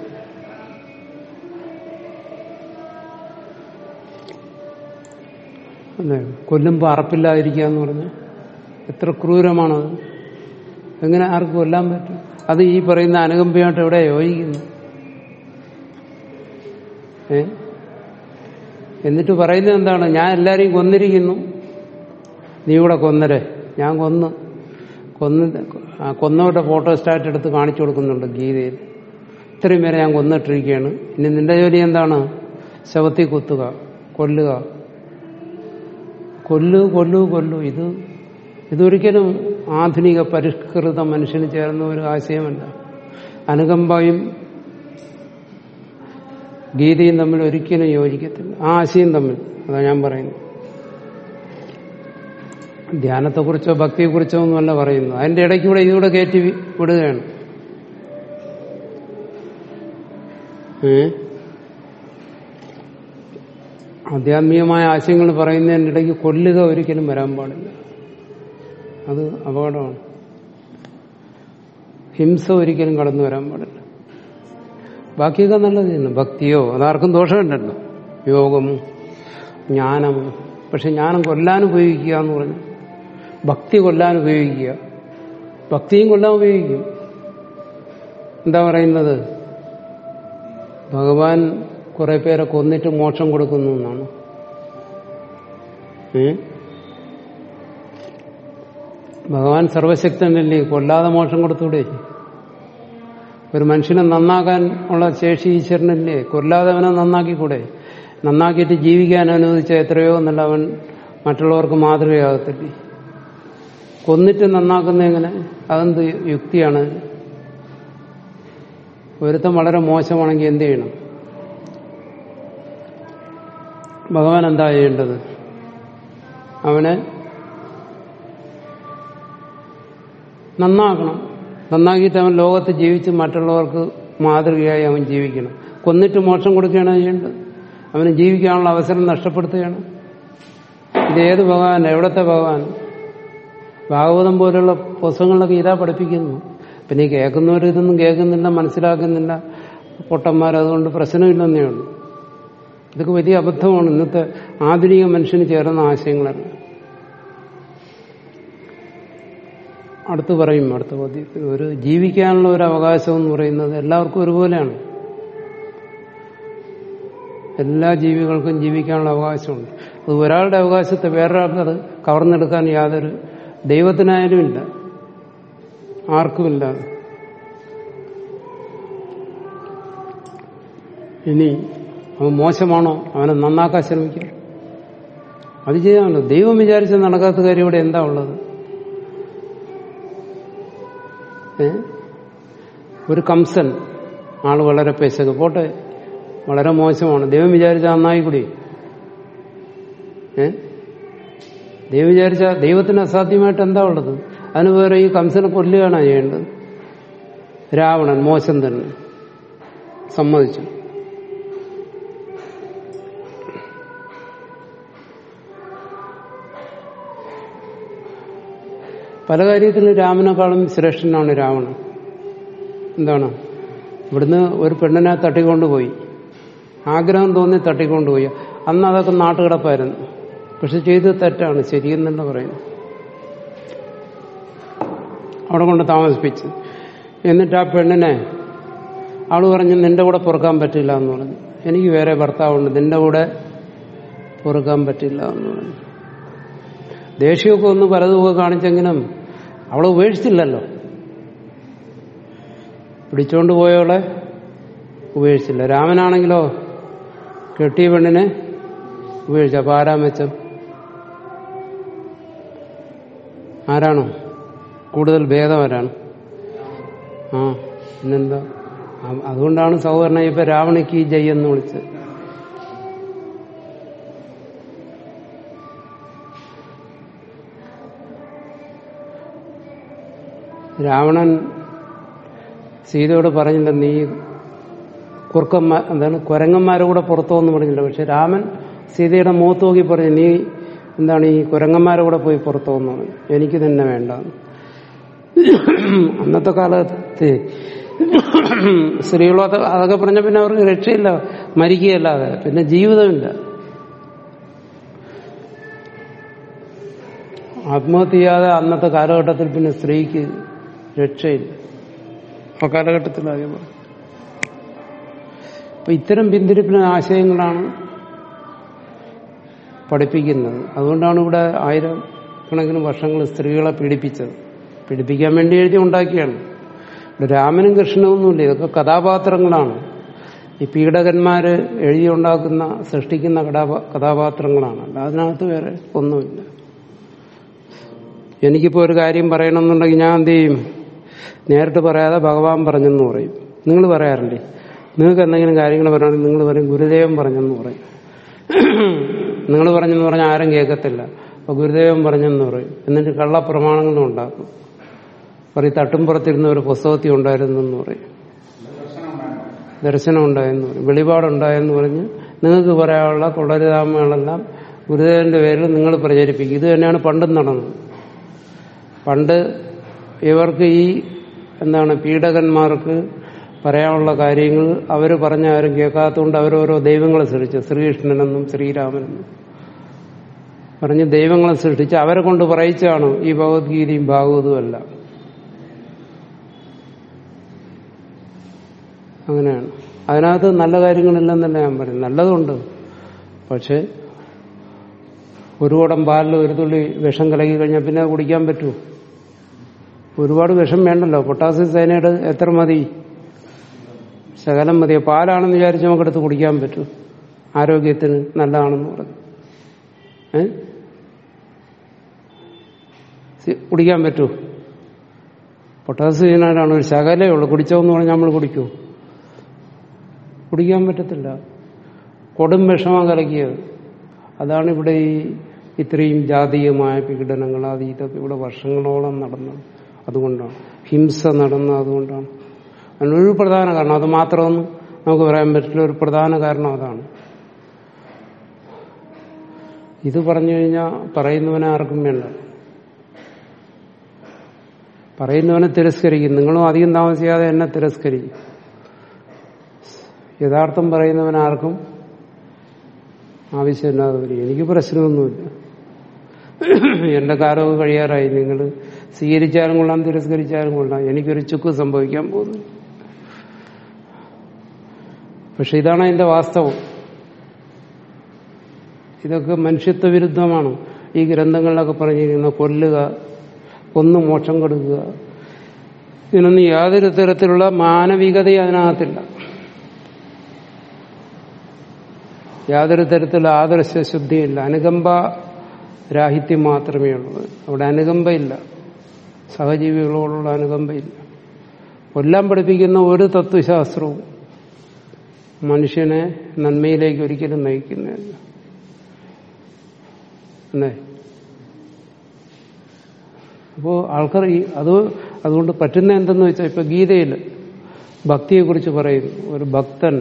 അതെ കൊല്ലുമ്പോൾ അറപ്പില്ലാതിരിക്കുക എന്ന് പറഞ്ഞാൽ എത്ര ക്രൂരമാണത് എങ്ങനെ ആർക്ക് കൊല്ലാൻ പറ്റും അത് ഈ പറയുന്ന അനുകമ്പയായിട്ട് എവിടെ യോജിക്കുന്നു ഏ എന്നിട്ട് പറയുന്നത് എന്താണ് ഞാൻ എല്ലാരെയും കൊന്നിരിക്കുന്നു നീ കൂടെ കൊന്നരെ ഞാൻ കൊന്ന് കൊന്ന് ആ കൊന്നവരുടെ ഫോട്ടോ സ്റ്റാറ്റ് എടുത്ത് കാണിച്ചു കൊടുക്കുന്നുണ്ട് ഗീതയിൽ ഇത്രയും പേരെ ഞാൻ കൊന്നിട്ടിരിക്കുകയാണ് ഇനി നിന്റെ ജോലി എന്താണ് ശവത്തിൽ കുത്തുക കൊല്ലുക കൊല്ലു കൊല്ലു കൊല്ലു ഇത് ഇതൊരിക്കലും ആധുനിക പരിഷ്കൃത മനുഷ്യന് ചേർന്ന ഒരു ആശയമല്ല അനുകമ്പയും ഗീതയും തമ്മിൽ ഒരിക്കലും യോജിക്കത്തില്ല ആ ആശയം തമ്മിൽ അതാ ഞാൻ പറയുന്നത് ധ്യാനത്തെക്കുറിച്ചോ ഭക്തിയെക്കുറിച്ചോ ഒന്നുമല്ല പറയുന്നു അതിന്റെ ഇടയ്ക്കൂടെ ഇതുകൂടെ കയറ്റി വി- വിടുകയാണ് ഏ ആധ്യാത്മികമായ ആശയങ്ങൾ പറയുന്നതിൻ്റെ ഇടയ്ക്ക് കൊല്ലുക ഒരിക്കലും വരാൻ പാടില്ല അത് അപകടമാണ് ഹിംസ ഒരിക്കലും കടന്നു വരാൻ പാടില്ല ബാക്കിയൊക്കെ നല്ലത് തന്നെ ഭക്തിയോ അതാർക്കും ദോഷമുണ്ടല്ലോ യോഗമോ ജ്ഞാനമോ പക്ഷെ ജ്ഞാനം കൊല്ലാൻ ഉപയോഗിക്കുക എന്ന് പറഞ്ഞു ഭക്തി കൊല്ലാൻ ഉപയോഗിക്കുക ഭക്തിയും കൊല്ലാൻ ഉപയോഗിക്കും എന്താ പറയുന്നത് ഭഗവാൻ കുറെ പേരെ കൊന്നിട്ട് മോക്ഷം കൊടുക്കുന്നു എന്നാണ് ഏ ഭഗവാൻ സർവശക്തനല്ലേ കൊല്ലാതെ മോക്ഷം കൊടുത്തൂടെ ഒരു മനുഷ്യനെ നന്നാക്കാൻ ഉള്ള ശേഷി ഈശ്വരനല്ലേ കൊല്ലാതെ അവനെ നന്നാക്കിക്കൂടെ നന്നാക്കിയിട്ട് ജീവിക്കാൻ അനുവദിച്ച എത്രയോ എന്നല്ല അവൻ മറ്റുള്ളവർക്ക് മാതൃകയാകത്തില്ലേ കൊന്നിട്ട് നന്നാക്കുന്ന എങ്ങനെ അതെന്ത് യുക്തിയാണ് ഒരുത്തം വളരെ മോശമാണെങ്കിൽ എന്ത് ചെയ്യണം ഭഗവാൻ എന്താ ചെയ്യേണ്ടത് അവനെ നന്നാക്കണം നന്നാക്കിയിട്ട് അവൻ ലോകത്ത് ജീവിച്ച് മറ്റുള്ളവർക്ക് മാതൃകയായി അവൻ ജീവിക്കണം കൊന്നിട്ട് മോക്ഷം കൊടുക്കുകയാണ് ചെയ്യേണ്ടത് അവന് ജീവിക്കാനുള്ള അവസരം നഷ്ടപ്പെടുത്തുകയാണ് ഇത് ഏത് ഭഗവാൻ എവിടത്തെ ഭഗവാൻ ഭാഗവതം പോലുള്ള പുസ്തകങ്ങളിലൊക്കെ ഇതാ പഠിപ്പിക്കുന്നു പിന്നെ ഈ കേൾക്കുന്നവർ ഇതൊന്നും കേൾക്കുന്നില്ല മനസ്സിലാക്കുന്നില്ല പൊട്ടന്മാരതുകൊണ്ട് പ്രശ്നമില്ലെന്നേ ഉള്ളൂ ഇതൊക്കെ വലിയ അബദ്ധമാണ് ഇന്നത്തെ ആധുനിക മനുഷ്യന് ചേർന്ന ആശയങ്ങളല്ല അടുത്ത് പറയും അടുത്ത പദ്യത്തിൽ ഒരു ജീവിക്കാനുള്ള ഒരു അവകാശം എന്ന് പറയുന്നത് എല്ലാവർക്കും ഒരുപോലെയാണ് എല്ലാ ജീവികൾക്കും ജീവിക്കാനുള്ള അവകാശമുണ്ട് അത് ഒരാളുടെ അവകാശത്തെ വേറൊരാൾക്ക് അത് കവർന്നെടുക്കാൻ യാതൊരു ദൈവത്തിനായാലും ഇല്ല ആർക്കുമില്ല അത്. ഇനി അവൻ മോശമാണോ അവനെ നന്നാക്കാൻ ശ്രമിക്കുക അത് ചെയ്യാമല്ലോ ദൈവം വിചാരിച്ച് നടക്കാത്ത കാര്യം ഇവിടെ എന്താ ഉള്ളത് ഏ? ഒരു കംസൻ ആള് വളരെ പെശക് പോട്ടെ വളരെ മോശമാണ് ദൈവം വിചാരിച്ച നന്നായി കൂടി ഏ ദൈവം വിചാരിച്ച ദൈവത്തിന് അസാധ്യമായിട്ട് എന്താ ഉള്ളത് അതിന് വേറെ ഈ കംസനെ കൊല്ലുകയാണ് ചെയ്യേണ്ടത് രാവണൻ മോശം തന്നെ സമ്മതിച്ചു പല കാര്യത്തിലും രാമനെക്കാളും ശ്രേഷ്ഠനാണ് രാവണൻ എന്താണ് ഇവിടുന്ന് ഒരു പെണ്ണിനെ തട്ടിക്കൊണ്ടുപോയി ആഗ്രഹം തോന്നി തട്ടിക്കൊണ്ടുപോയി അന്ന് അതൊക്കെ നാട്ടുകിടപ്പായിരുന്നു പക്ഷെ ചെയ്ത് തെറ്റാണ് ശരിയെന്നല്ല പറയുന്നു അവിടെ കൊണ്ട് താമസിപ്പിച്ച് എന്നിട്ട് ആ പെണ്ണിനെ ആള് പറഞ്ഞു നിന്റെ കൂടെ പൊറുക്കാൻ പറ്റില്ല എന്ന് പറഞ്ഞു എനിക്ക് വേറെ ഭർത്താവുണ്ട് നിന്റെ കൂടെ പൊറുക്കാൻ പറ്റില്ല എന്ന് പറഞ്ഞു ദേഷ്യമൊക്കെ ഒന്ന് പലതുമൊക്കെ കാണിച്ചെങ്കിലും അവളെ ഉപേക്ഷിച്ചില്ലല്ലോ പിടിച്ചോണ്ട് പോയവളെ ഉപേക്ഷിച്ചില്ല രാമനാണെങ്കിലോ കെട്ടിയ പെണ്ണിനെ ഉപേക്ഷിച്ചു അപ്പൊ ആരാ മെച്ചം ആരാണോ കൂടുതൽ ഭേദം ആരാണ് ആ പിന്നെന്താ അ- അതുകൊണ്ടാണ് സഹോദരൻ ഇപ്പൊ രാവണിക്ക് ഈ ജയ് എന്ന് വിളിച്ചത് രാവണൻ സീതയോട് പറഞ്ഞില്ല നീ കുറുക്കന്മാർ എന്താണ് കുരങ്ങന്മാരെ കൂടെ പുറത്തു എന്ന് പറഞ്ഞില്ല പക്ഷെ രാമൻ സീതയുടെ മുഖത്ത് നോക്കി പറഞ്ഞു നീ എന്താണ് ഈ കുരങ്ങന്മാരെ കൂടെ പോയി പുറത്തു എന്ന് പറഞ്ഞു എനിക്ക് തന്നെ വേണ്ട അന്നത്തെ കാലത്ത് സ്ത്രീകളോ അത് അതൊക്കെ പറഞ്ഞ പിന്നെ അവർക്ക് രക്ഷയില്ല മരിക്കുകയല്ലാതെ പിന്നെ ജീവിതമില്ല ആത്മഹത്യ ചെയ്യാതെ അന്നത്തെ കാലഘട്ടത്തിൽ പിന്നെ സ്ത്രീക്ക് രക്ഷയില്ല ആ കാലഘട്ടത്തിലാകെ അപ്പൊ ഇത്തരം പിന്തിരിപ്പിന് ആശയങ്ങളാണ് പഠിപ്പിക്കുന്നത് അതുകൊണ്ടാണ് ഇവിടെ ആയിരം കണക്കിന് വർഷങ്ങൾ സ്ത്രീകളെ പീഡിപ്പിച്ചത് പീഡിപ്പിക്കാൻ വേണ്ടി എഴുതി ഉണ്ടാക്കിയാണ് ഇവിടെ രാമനും കൃഷ്ണനും ഒന്നുമില്ല ഇതൊക്കെ കഥാപാത്രങ്ങളാണ് ഈ പീഡകന്മാര് എഴുതി ഉണ്ടാക്കുന്ന സൃഷ്ടിക്കുന്ന കഥാപാ- കഥാപാത്രങ്ങളാണ് അല്ല അതിനകത്ത് വേറെ ഒന്നുമില്ല എനിക്കിപ്പോൾ ഒരു കാര്യം പറയണമെന്നുണ്ടെങ്കിൽ ഞാൻ എന്ത് ചെയ്യും നേരിട്ട് പറയാതെ ഭഗവാൻ പറഞ്ഞെന്ന് പറയും നിങ്ങൾ പറയാറില്ലേ നിങ്ങൾക്ക് എന്തെങ്കിലും കാര്യങ്ങൾ പറയണമെങ്കിൽ നിങ്ങൾ പറയും ഗുരുദേവൻ പറഞ്ഞെന്ന് പറയും നിങ്ങൾ പറഞ്ഞെന്ന് പറഞ്ഞാൽ ആരും കേൾക്കത്തില്ല അപ്പൊ ഗുരുദേവൻ പറഞ്ഞെന്ന് പറയും എന്നിട്ട് കള്ളപ്രമാണങ്ങളും ഉണ്ടാക്കും പറയും തട്ടുംപുറത്തിരുന്ന ഒരു പുസ്തകത്തിൽ ഉണ്ടായിരുന്നു എന്ന് പറയും ദർശനം ഉണ്ടായെന്ന് പറയും വെളിപാടുണ്ടായെന്ന് പറഞ്ഞ് നിങ്ങൾക്ക് പറയാനുള്ള കൊള്ളരുതാമകളെല്ലാം ഗുരുദേവന്റെ പേരിൽ നിങ്ങൾ പ്രചരിപ്പിക്കും ഇത് തന്നെയാണ് പണ്ടും നടന്നത് പണ്ട് ഇവർക്ക് ഈ എന്താണ് പീഡകന്മാർക്ക് പറയാനുള്ള കാര്യങ്ങൾ അവർ പറഞ്ഞ ആരും കേൾക്കാത്തതുകൊണ്ട് അവരോരോ ദൈവങ്ങളെ സൃഷ്ടിച്ചു ശ്രീകൃഷ്ണനെന്നും ശ്രീരാമനെന്നും പറഞ്ഞ് ദൈവങ്ങളെ സൃഷ്ടിച്ച് അവരെ കൊണ്ട് പറയിച്ചാണ് ഈ ഭഗവത്ഗീതയും ഭാഗവതവും എല്ലാം അങ്ങനെയാണ് അതിനകത്ത് നല്ല കാര്യങ്ങളില്ലെന്നല്ല ഞാൻ പറയും നല്ലതുണ്ട് പക്ഷെ ഒരു കുടം പാലിൽ ഒരു തുള്ളി വിഷം കലക്കി കഴിഞ്ഞാൽ പിന്നെ അത് കുടിക്കാൻ പറ്റുമോ ഒരുപാട് വിഷം വേണ്ടല്ലോ പൊട്ടാസ്യം സൈനൈഡ് എത്ര മതി ശകലം മതി പാലാണെന്ന് വിചാരിച്ച് നമുക്കെടുത്ത് കുടിക്കാൻ പറ്റും ആരോഗ്യത്തിന് നല്ലതാണെന്ന് പറഞ്ഞു ഏ സി- കുടിക്കാൻ പറ്റുമോ പൊട്ടാസ്യം സൈനൈഡാണ് ഒരു ശകലേ ഉള്ളൂ കുടിച്ചോന്ന് പറഞ്ഞാൽ നമ്മൾ കുടിക്കൂ കുടിക്കാൻ പറ്റത്തില്ല കൊടും വിഷമം കലക്കിയത് അതാണ് ഇവിടെ ഈ ഇത്രയും ജാതീയമായ പീഡനങ്ങൾ അത് ഇതൊക്കെ ഇവിടെ വർഷങ്ങളോളം നടന്നത് അതുകൊണ്ടാണ് ഹിംസ നടന്നത് അതുകൊണ്ടാണ് അതിനൊരു പ്രധാന കാരണം അത് മാത്രമൊന്നും നമുക്ക് പറയാൻ പറ്റില്ല ഒരു പ്രധാന കാരണം അതാണ് ഇത് പറഞ്ഞു കഴിഞ്ഞാൽ പറയുന്നവനെ ആർക്കും വേണ്ട പറയുന്നവനെ തിരസ്കരിക്കും നിങ്ങളും അധികം താമസിയാതെ എന്നെ തിരസ്കരിക്കും യഥാർത്ഥം പറയുന്നവൻ ആർക്കും ആവശ്യമില്ലാതെ വരും എനിക്ക് പ്രശ്നമൊന്നുമില്ല എന്റെ കാലമൊക്കെ കഴിയാറായി നിങ്ങൾ സ്വീകരിച്ചാലും കൊള്ളാം തിരസ്കരിച്ചാലും കൊള്ളാം എനിക്കൊരു ചുക്ക് സംഭവിക്കാൻ പോകുന്നു പക്ഷെ ഇതാണ് അതിന്റെ വാസ്തവം ഇതൊക്കെ മനുഷ്യത്വ വിരുദ്ധമാണ് ഈ ഗ്രന്ഥങ്ങളിലൊക്കെ പറഞ്ഞിരിക്കുന്ന കൊല്ലുക കൊന്നു മോക്ഷം കൊടുക്കുക ഇതിനൊന്നും യാതൊരു തരത്തിലുള്ള മാനവികതയും അതിനകത്തില്ല യാതൊരു തരത്തിലുള്ള ആദർശശുദ്ധിയില്ല അനുകമ്പ രാഹിത്യം മാത്രമേ ഉള്ളൂ അവിടെ അനുകമ്പയില്ല സഹജീവികളോടുള്ള അനുകമ്പയില്ല കൊല്ലാൻ പഠിപ്പിക്കുന്ന ഒരു തത്വശാസ്ത്രവും മനുഷ്യനെ നന്മയിലേക്ക് ഒരിക്കലും നയിക്കുന്നില്ല അല്ലേ അപ്പോൾ ആൾക്കാർ ഈ അത് അതുകൊണ്ട് പറ്റുന്ന എന്തെന്ന് വെച്ചാൽ ഇപ്പൊ ഗീതയിൽ ഭക്തിയെക്കുറിച്ച് പറയുന്നു ഒരു ഭക്തൻ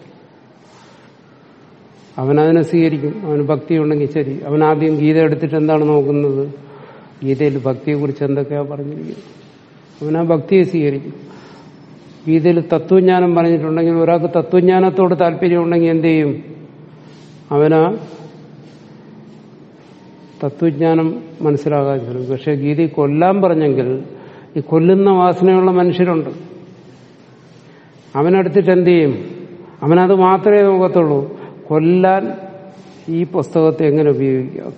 അവനതിനെ സ്വീകരിക്കും അവന് ഭക്തി ഉണ്ടെങ്കിൽ ശരി അവൻ ആദ്യം ഗീത എടുത്തിട്ട് എന്താണ് നോക്കുന്നത് ഗീതയിൽ ഭക്തിയെക്കുറിച്ച് എന്തൊക്കെയാ പറഞ്ഞിരിക്കുന്നത് അവൻ ആ ഭക്തിയെ സ്വീകരിക്കും ഗീതയിൽ തത്വജ്ഞാനം പറഞ്ഞിട്ടുണ്ടെങ്കിൽ ഒരാൾക്ക് തത്വജ്ഞാനത്തോട് താല്പര്യമുണ്ടെങ്കിൽ എന്ത് ചെയ്യും അവനാ തത്വജ്ഞാനം മനസ്സിലാകാൻ ശ്രമിക്കും പക്ഷെ ഗീതി കൊല്ലാൻ പറഞ്ഞെങ്കിൽ ഈ കൊല്ലുന്ന വാസനയുള്ള മനുഷ്യരുണ്ട് അവനെടുത്തിട്ട് എന്ത് ചെയ്യും അവനത് മാത്രമേ നോക്കത്തുള്ളൂ കൊല്ലാൻ ഈ പുസ്തകത്തെ എങ്ങനെ ഉപയോഗിക്കാം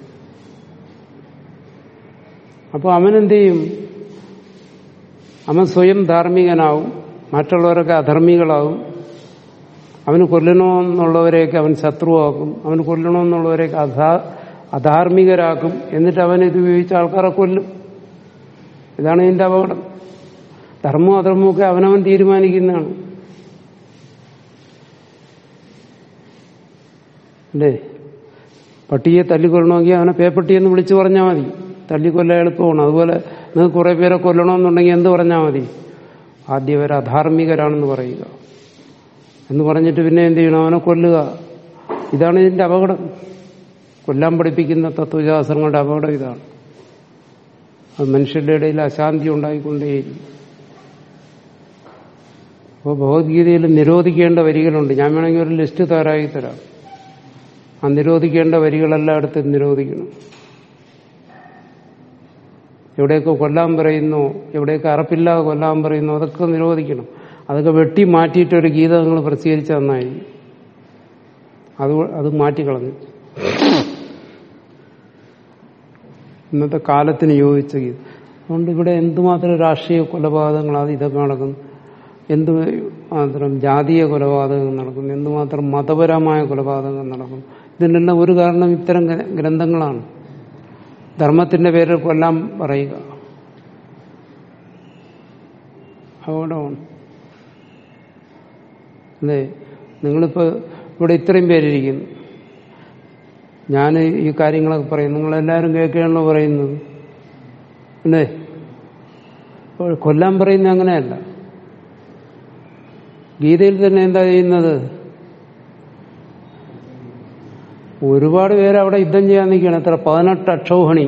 അപ്പോൾ അവനെന്ത് ചെയ്യും അവൻ സ്വയം ധാർമ്മികനാവും മറ്റുള്ളവരൊക്കെ അധർമ്മികളാവും അവന് കൊല്ലണമെന്നുള്ളവരെയൊക്കെ അവൻ ശത്രുവാക്കും അവന് കൊല്ലണമെന്നുള്ളവരെയൊക്കെ അധാ അധാർമികരാക്കും എന്നിട്ട് അവൻ ഇത് ഉപയോഗിച്ച് ആൾക്കാരെ കൊല്ലും ഇതാണ് ഇതിന്റെ അപകടം ധർമ്മവും അധർമ്മവും ഒക്കെ അവനവൻ തീരുമാനിക്കുന്നതാണ് അല്ലേ പട്ടിയെ തല്ലിക്കൊല്ലണമെങ്കിൽ അവനെ പേപ്പട്ടിയെന്ന് വിളിച്ചു പറഞ്ഞാൽ മതി തല്ലിക്കൊല്ലാൻ എളുപ്പമാണ് അതുപോലെ നിങ്ങൾക്ക് കുറെ പേരെ കൊല്ലണമെന്നുണ്ടെങ്കിൽ എന്ത് പറഞ്ഞാൽ മതി ആദ്യം അവർ അധാർമികരാണെന്ന് പറയുക എന്ന് പറഞ്ഞിട്ട് പിന്നെ എന്ത് ചെയ്യണം അവനെ കൊല്ലുക ഇതാണ് ഇതിന്റെ അപകടം കൊല്ലാൻ പഠിപ്പിക്കുന്ന തത്വശാസ്ത്രങ്ങളുടെ അപകടം ഇതാണ് അത് മനുഷ്യരുടെ ഇടയിൽ അശാന്തി ഉണ്ടായിക്കൊണ്ടേയിരിക്കും അപ്പോൾ ഭഗവത്ഗീതയിൽ നിരോധിക്കേണ്ട വരികളുണ്ട് ഞാൻ വേണമെങ്കിൽ ഒരു ലിസ്റ്റ് തയ്യാറാക്കി തരാം ആ നിരോധിക്കേണ്ട വരികളെല്ലാം എടുത്ത് നിരോധിക്കണം എവിടെയൊക്കെ കൊല്ലാൻ പറയുന്നു എവിടെയൊക്കെ അറപ്പില്ലാതെ കൊല്ലാൻ പറയുന്നു അതൊക്കെ നിരോധിക്കണം അതൊക്കെ വെട്ടി മാറ്റിയിട്ട് ഒരു ഗീത നിങ്ങൾ പ്രസിദ്ധീകരിച്ച നന്നായി അത് അത് മാറ്റിക്കളഞ്ഞു ഇന്നത്തെ കാലത്തിന് യോജിച്ച ഗീത അതുകൊണ്ട് ഇവിടെ എന്തുമാത്രം രാഷ്ട്രീയ കൊലപാതകങ്ങളാണ് ഇതൊക്കെ നടക്കുന്നു എന്ത് മാത്രം ജാതീയ കൊലപാതകങ്ങൾ നടക്കുന്നു എന്തുമാത്രം മതപരമായ കൊലപാതകങ്ങൾ നടക്കുന്നു ഇതിനെല്ലാം ഒരു കാരണം ഇത്തരം ഗ്ര- ഗ്രന്ഥങ്ങളാണ് ധർമ്മത്തിന്റെ പേരിൽ കൊല്ലാൻ പറയുക അപകടമാണ് അല്ലേ നിങ്ങളിപ്പോ ഇവിടെ ഇത്രയും പേരിരിക്കുന്നു ഞാൻ ഈ കാര്യങ്ങളൊക്കെ പറയും നിങ്ങളെല്ലാവരും കേൾക്കുകയാണല്ലോ പറയുന്നത് അല്ലേ അപ്പോൾ കൊല്ലാൻ പറയുന്നത് അങ്ങനെയല്ല ഗീതയിൽ തന്നെ എന്താ ചെയ്യുന്നത് ഒരുപാട് പേര് അവിടെ യുദ്ധം ചെയ്യാൻ നിൽക്കുകയാണ് എത്ര പതിനെട്ട് അക്ഷൗഹണി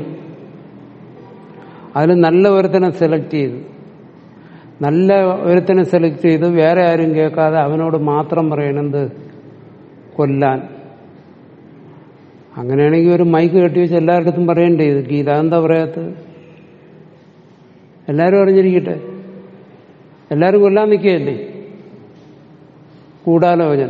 അതിൽ നല്ല ഒരുത്തനെ സെലക്ട് ചെയ്തു നല്ല ഒരുത്തനെ സെലക്ട് ചെയ്ത് വേറെ ആരും കേൾക്കാതെ അവനോട് മാത്രം പറയണത് കൊല്ലാൻ അങ്ങനെയാണെങ്കിൽ ഒരു മൈക്ക് കെട്ടി വെച്ച് എല്ലാവരുടെ അടുത്തും പറയണ്ടേ ഇത് ഗീത എന്താ പറയാത്തത് എല്ലാവരും അറിഞ്ഞിരിക്കട്ടെ എല്ലാവരും കൊല്ലാൻ നിൽക്കുകയല്ലേ ഗൂഢാലോചന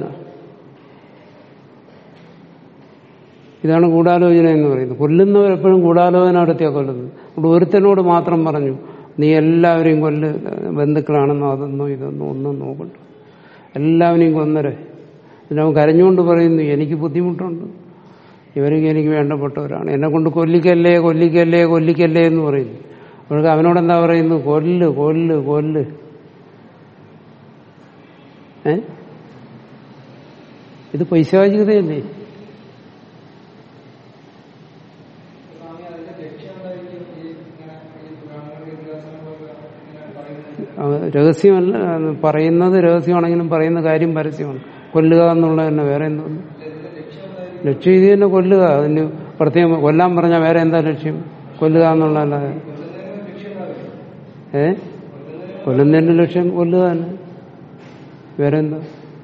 ഇതാണ് ഗൂഢാലോചന എന്ന് പറയുന്നത് കൊല്ലുന്നവർ എപ്പോഴും ഗൂഢാലോചന നടത്തിയാ കൊല്ലുന്നത് അവിടെ ഒരുത്തനോട് മാത്രം പറഞ്ഞു നീ എല്ലാവരെയും കൊല്ല് ബന്ധുക്കളാണെന്നോ അതെന്നോ ഇതെന്നോ ഒന്നും നോക്കണ്ട എല്ലാവരെയും കൊന്നരെ ഇതിനവൻ കരഞ്ഞുകൊണ്ട് പറയുന്നു എനിക്ക് ബുദ്ധിമുട്ടുണ്ട് ഇവരൊക്കെ എനിക്ക് വേണ്ടപ്പെട്ടവരാണ് എന്നെ കൊണ്ട് കൊല്ലിക്കല്ലേ കൊല്ലിക്കല്ലേ കൊല്ലിക്കല്ലേ എന്ന് പറയുന്നു അവർക്ക് അവനോട് എന്താ പറയുന്നു കൊല്ല് കൊല്ല് കൊല്ല് ഏ ഇത് പൈശാചികതയല്ലേ അത് രഹസ്യമല്ല അത് പറയുന്നത് രഹസ്യമാണെങ്കിലും പറയുന്ന കാര്യം പരസ്യമാണ് കൊല്ലുക എന്നുള്ള തന്നെ വേറെ എന്തോന്നു ലക്ഷ്യം ഇത് തന്നെ കൊല്ലുക അതിന് പ്രത്യേകം കൊല്ലാൻ പറഞ്ഞാൽ വേറെ എന്താ ലക്ഷ്യം കൊല്ലുക എന്നുള്ളതല്ലാതെ ഏ കൊല്ലുന്നതിന്റെ ലക്ഷ്യം കൊല്ലുക തന്നെ വേറെ എന്താ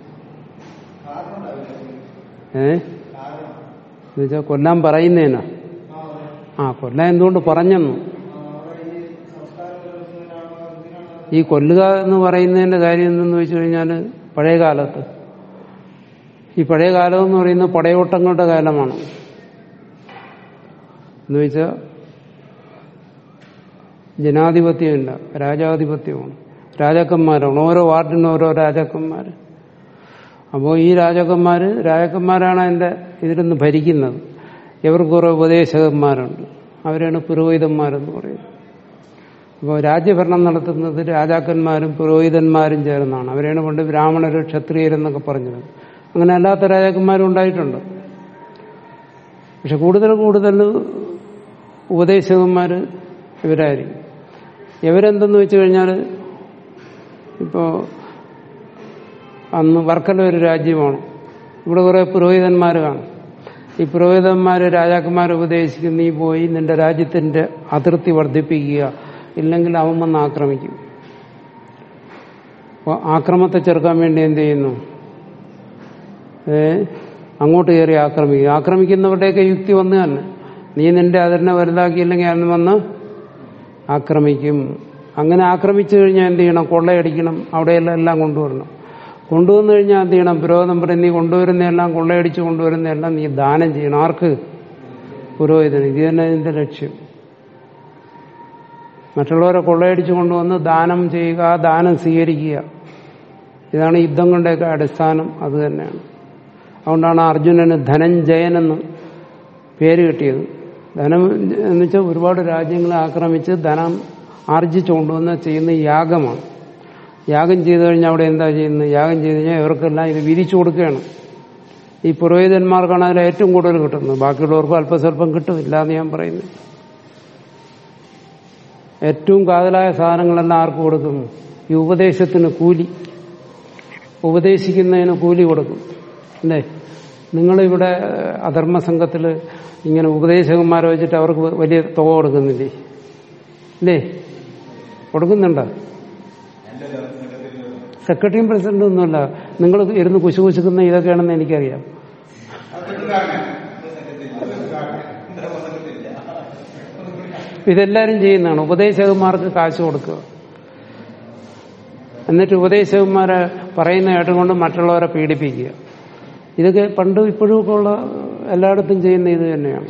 ഏ എന്നുവെച്ചാ കൊല്ലാൻ പറയുന്നേനാ ആ കൊല്ലാൻ എന്തുകൊണ്ട് പറഞ്ഞെന്നു ഈ കൊല്ലുക എന്ന് പറയുന്നതിന്റെ കാര്യം എന്തെന്ന് വെച്ച് കഴിഞ്ഞാൽ പഴയ കാലത്ത് ഈ പഴയ കാലം എന്ന് പറയുന്നത് പടയോട്ടങ്ങളുടെ കാലമാണ് എന്ന് വെച്ചാൽ ജനാധിപത്യമില്ല രാജാധിപത്യമാണ് രാജാക്കന്മാരാണ് ഓരോ വാർഡിനും ഓരോ രാജാക്കന്മാർ അപ്പോൾ ഈ രാജാക്കന്മാർ രാജാക്കന്മാരാണ് അതിൻ്റെ ഇതിലൊന്ന് ഭരിക്കുന്നത് ഇവർക്ക് കുറേ ഉപദേശകന്മാരുണ്ട് അവരാണ് പുരോഹിതന്മാരെന്ന് പറയുന്നത് അപ്പോൾ രാജ്യഭരണം നടത്തുന്നത് രാജാക്കന്മാരും പുരോഹിതന്മാരും ചേർന്നാണ് അവരെയാണ് പണ്ട് ബ്രാഹ്മണർ ക്ഷത്രിയരെന്നൊക്കെ പറഞ്ഞത് അങ്ങനെ അല്ലാത്ത രാജാക്കന്മാരും ഉണ്ടായിട്ടുണ്ട് പക്ഷെ കൂടുതൽ കൂടുതൽ ഉപദേശകന്മാർ ഇവരായിരിക്കും ഇവരെന്തെന്ന് വെച്ച് കഴിഞ്ഞാൽ ഇപ്പോൾ അന്ന് വർക്കല ഒരു രാജ്യമാണ് ഇവിടെ കുറേ പുരോഹിതന്മാർ കാണും ഈ പുരോഹിതന്മാർ രാജാക്കന്മാരെ ഉപദേശിക്കും നീ പോയി നിന്റെ രാജ്യത്തിന്റെ അതിർത്തി വർദ്ധിപ്പിക്കുക ഇല്ലെങ്കിൽ അവൻ വന്ന് ആക്രമിക്കും അപ്പോൾ ആക്രമത്തെ ചെറുക്കാൻ വേണ്ടി എന്ത് ചെയ്യുന്നു ഏ അങ്ങോട്ട് കയറി ആക്രമിക്കും ആക്രമിക്കുന്നവരുടെയൊക്കെ യുക്തി വന്നു തന്നെ നീ നിന്റെ അതിനെ വലുതാക്കിയില്ലെങ്കിൽ അവൻ വന്ന് ആക്രമിക്കും അങ്ങനെ ആക്രമിച്ചു കഴിഞ്ഞാൽ എന്ത് ചെയ്യണം കൊള്ളയടിക്കണം അവിടെയെല്ലാം എല്ലാം കൊണ്ടുവരണം കൊണ്ടുവന്നു കഴിഞ്ഞാൽ എന്ത് ചെയ്യണം പുരോഹിതം പറയും നീ കൊണ്ടുവരുന്നതെല്ലാം കൊള്ളയടിച്ച് കൊണ്ടുവരുന്നതെല്ലാം നീ ദാനം ചെയ്യണം ആർക്ക് പുരോഹിതന് ഇത് തന്നെ ഇതിന്റെ ലക്ഷ്യം മറ്റുള്ളവരെ കൊള്ളയടിച്ച് കൊണ്ടുവന്ന് ദാനം ചെയ്യുക ആ ദാനം സ്വീകരിക്കുക ഇതാണ് യുദ്ധം കൊണ്ടൊക്കെ അടിസ്ഥാനം അത് തന്നെയാണ് അതുകൊണ്ടാണ് അർജുനന് ധനഞ്ജയൻ എന്ന് പേര് കിട്ടിയത് ധനം എന്ന് വെച്ചാൽ ഒരുപാട് രാജ്യങ്ങളെ ആക്രമിച്ച് ധനം ആർജിച്ചു കൊണ്ടുവന്ന് ചെയ്യുന്ന യാഗമാണ് യാഗം ചെയ്തു കഴിഞ്ഞാൽ അവിടെ എന്താ ചെയ്യുന്നത് യാഗം ചെയ്ത് കഴിഞ്ഞാൽ ഇവർക്കെല്ലാം ഇത് വിരിച്ചു കൊടുക്കുകയാണ് ഈ പുരോഹിതന്മാർക്കാണ് അതിൽ ഏറ്റവും കൂടുതൽ കിട്ടുന്നത് ബാക്കിയുള്ളവർക്കും അല്പസ്വല്പം കിട്ടും ഇല്ലാന്ന് ഞാൻ പറയുന്നു ഏറ്റവും കാതലായ സാധനങ്ങളെല്ലാം ആർക്ക് കൊടുക്കുന്നു ഈ ഉപദേശത്തിന് കൂലി ഉപദേശിക്കുന്നതിന് കൂലി കൊടുക്കും അല്ലേ നിങ്ങളിവിടെ അധർമ്മ സംഘത്തിൽ ഇങ്ങനെ ഉപദേശകന്മാരെ വെച്ചിട്ട് അവർക്ക് വലിയ തുക കൊടുക്കുന്നില്ലേ ഇല്ലേ കൊടുക്കുന്നുണ്ടോ സെക്രട്ടറിയും പ്രസിഡന്റും ഒന്നുമല്ല നിങ്ങൾ ഇരുന്ന് കുശു കുശുക്കുന്ന ഇതൊക്കെയാണെന്ന് എനിക്കറിയാം ഇതെല്ലാരും ചെയ്യുന്നതാണ് ഉപദേശകന്മാർക്ക് കാശ് കൊടുക്കുക എന്നിട്ട് ഉപദേശകന്മാരെ പറയുന്ന കേട്ടുകൊണ്ട് മറ്റുള്ളവരെ പീഡിപ്പിക്കുക ഇതൊക്കെ പണ്ടും ഇപ്പോഴും ഒക്കെ ഉള്ള എല്ലായിടത്തും ചെയ്യുന്ന ഇത് തന്നെയാണ്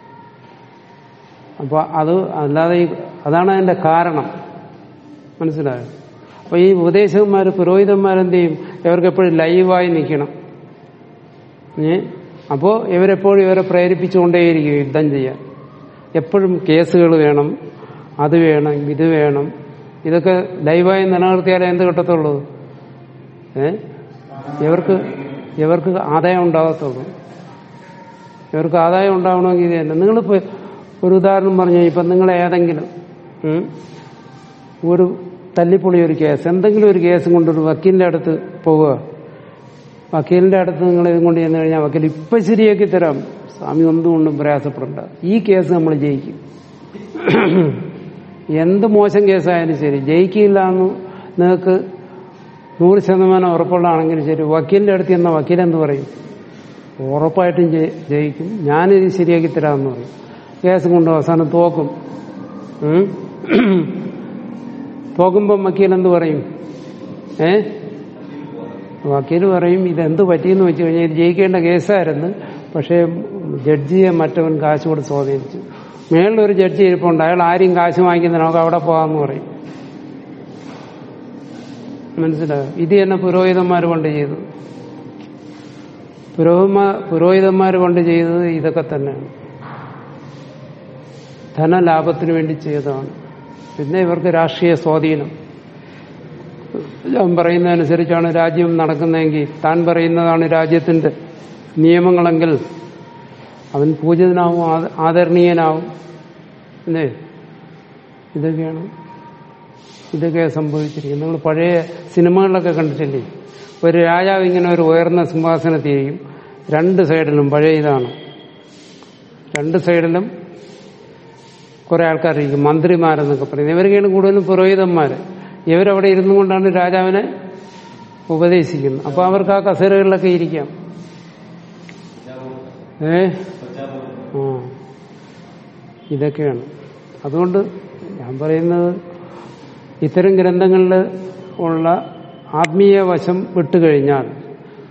അപ്പൊ അത് അല്ലാതെ ഈ അതാണ് അതിന്റെ കാരണം മനസ്സിലായോ അപ്പൊ ഈ ഉപദേശകന്മാർ പുരോഹിതന്മാരെന്ത് ചെയ്യും ഇവർക്ക് എപ്പോഴും ലൈവായി നിൽക്കണം ഏ അപ്പോൾ ഇവരെപ്പോഴും ഇവരെ പ്രേരിപ്പിച്ചുകൊണ്ടേയിരിക്കും യുദ്ധം ചെയ്യാൻ എപ്പോഴും കേസുകൾ വേണം അത് വേണം ഇത് വേണം ഇതൊക്കെ ലൈവായി നിലനിർത്തിയാലേ എന്ത് കിട്ടത്തുള്ളൂ ഏ ഇവർക്ക് ഇവർക്ക് ആദായം ഉണ്ടാകത്തുള്ളൂ ഇവർക്ക് ആദായം ഉണ്ടാവണമെങ്കിൽ ഇത് തന്നെ നിങ്ങളിപ്പോൾ ഒരു ഉദാഹരണം പറഞ്ഞു ഇപ്പം നിങ്ങൾ ഏതെങ്കിലും ഉം, ഒരു തല്ലിപ്പൊളി ഒരു കേസ് എന്തെങ്കിലും ഒരു കേസും കൊണ്ടൊരു വക്കീലിന്റെ അടുത്ത് പോവുക വക്കീലിന്റെ അടുത്ത് നിങ്ങൾ ഇതും കൊണ്ട് ചെന്ന് കഴിഞ്ഞാൽ വക്കീൽ ഇപ്പൊ ശരിയാക്കി തരാം സ്വാമി ഒന്നുകൊണ്ടും പ്രയാസപ്പെടണ്ട ഈ കേസ് നമ്മൾ ജയിക്കും എന്ത് മോശം കേസായാലും ശരി ജയിക്കില്ല എന്ന് നിങ്ങൾക്ക് നൂറ് ശതമാനം ഉറപ്പുള്ളതാണെങ്കിലും ശരി വക്കീലിന്റെ അടുത്ത് ചെന്ന വക്കീൽ എന്ത് പറയും ഉറപ്പായിട്ടും ജയി- ജയിക്കും ഞാനിത് ശരിയാക്കി തരാമെന്ന് പറയും കേസ് കൊണ്ട് അവസാനം തോക്കും ഉം? തോക്കുമ്പം വക്കീൽ എന്ത് പറയും ഏ വക്കീൽ പറയും ഇതെന്ത് പറ്റിയെന്ന് വെച്ച് കഴിഞ്ഞാൽ ഇത് ജയിക്കേണ്ട കേസായിരുന്നു പക്ഷേ ജഡ്ജിയെ മറ്റവൻ കാശ് കൊടുത്ത് സ്വാധീനിച്ചു മേളിലൊരു ജഡ്ജി ഇരിപ്പുണ്ട് അയാൾ ആരെയും കാശ് വാങ്ങിക്കുന്ന നമുക്ക് അവിടെ പോകാമെന്ന് പറയും മനസ്സിലായോ ഇത് തന്നെ പുരോഹിതന്മാർ കൊണ്ട് ചെയ്തു പുരോഹിതന്മാർ പുരോഹിതന്മാർ കൊണ്ട് ചെയ്തത് ഇതൊക്കെ തന്നെയാണ് ധനലാഭത്തിന് വേണ്ടി ചെയ്തതാണ് പിന്നെ ഇവർക്ക് രാഷ്ട്രീയ സ്വാധീനം ഞാൻ പറയുന്നതനുസരിച്ചാണ് രാജ്യം നടക്കുന്നതെങ്കിൽ താൻ പറയുന്നതാണ് രാജ്യത്തിന്റെ നിയമങ്ങളെങ്കിൽ അവൻ പൂജിതനാവും ആദ- ആദരണീയനാവും അല്ലേ ഇതൊക്കെയാണ് ഇതൊക്കെ സംഭവിച്ചിരിക്കുന്നത് നിങ്ങൾ പഴയ സിനിമകളിലൊക്കെ കണ്ടിട്ടില്ലേ ഒരു രാജാവ് ഇങ്ങനെ ഒരു ഉയർന്ന സിംഹാസനത്തിരിക്കും രണ്ട് സൈഡിലും പഴയ ഇതാണ് രണ്ട് സൈഡിലും കുറെ ആൾക്കാരിരിക്കും മന്ത്രിമാരെന്നൊക്കെ പറയുന്നത് ഇവരൊക്കെയാണ് കൂടുതലും പുരോഹിതന്മാര് ഇവരവിടെ ഇരുന്നു കൊണ്ടാണ് രാജാവിനെ ഉപദേശിക്കുന്നത് അപ്പൊ അവർക്ക് ആ കസേരകളിലൊക്കെ ഇരിക്കാം ഏ ആ ഇതൊക്കെയാണ് അതുകൊണ്ട് ഞാൻ പറയുന്നത് ഇത്തരം ഗ്രന്ഥങ്ങളിൽ ഉള്ള ആത്മീയ വശം വിട്ടുകഴിഞ്ഞാൽ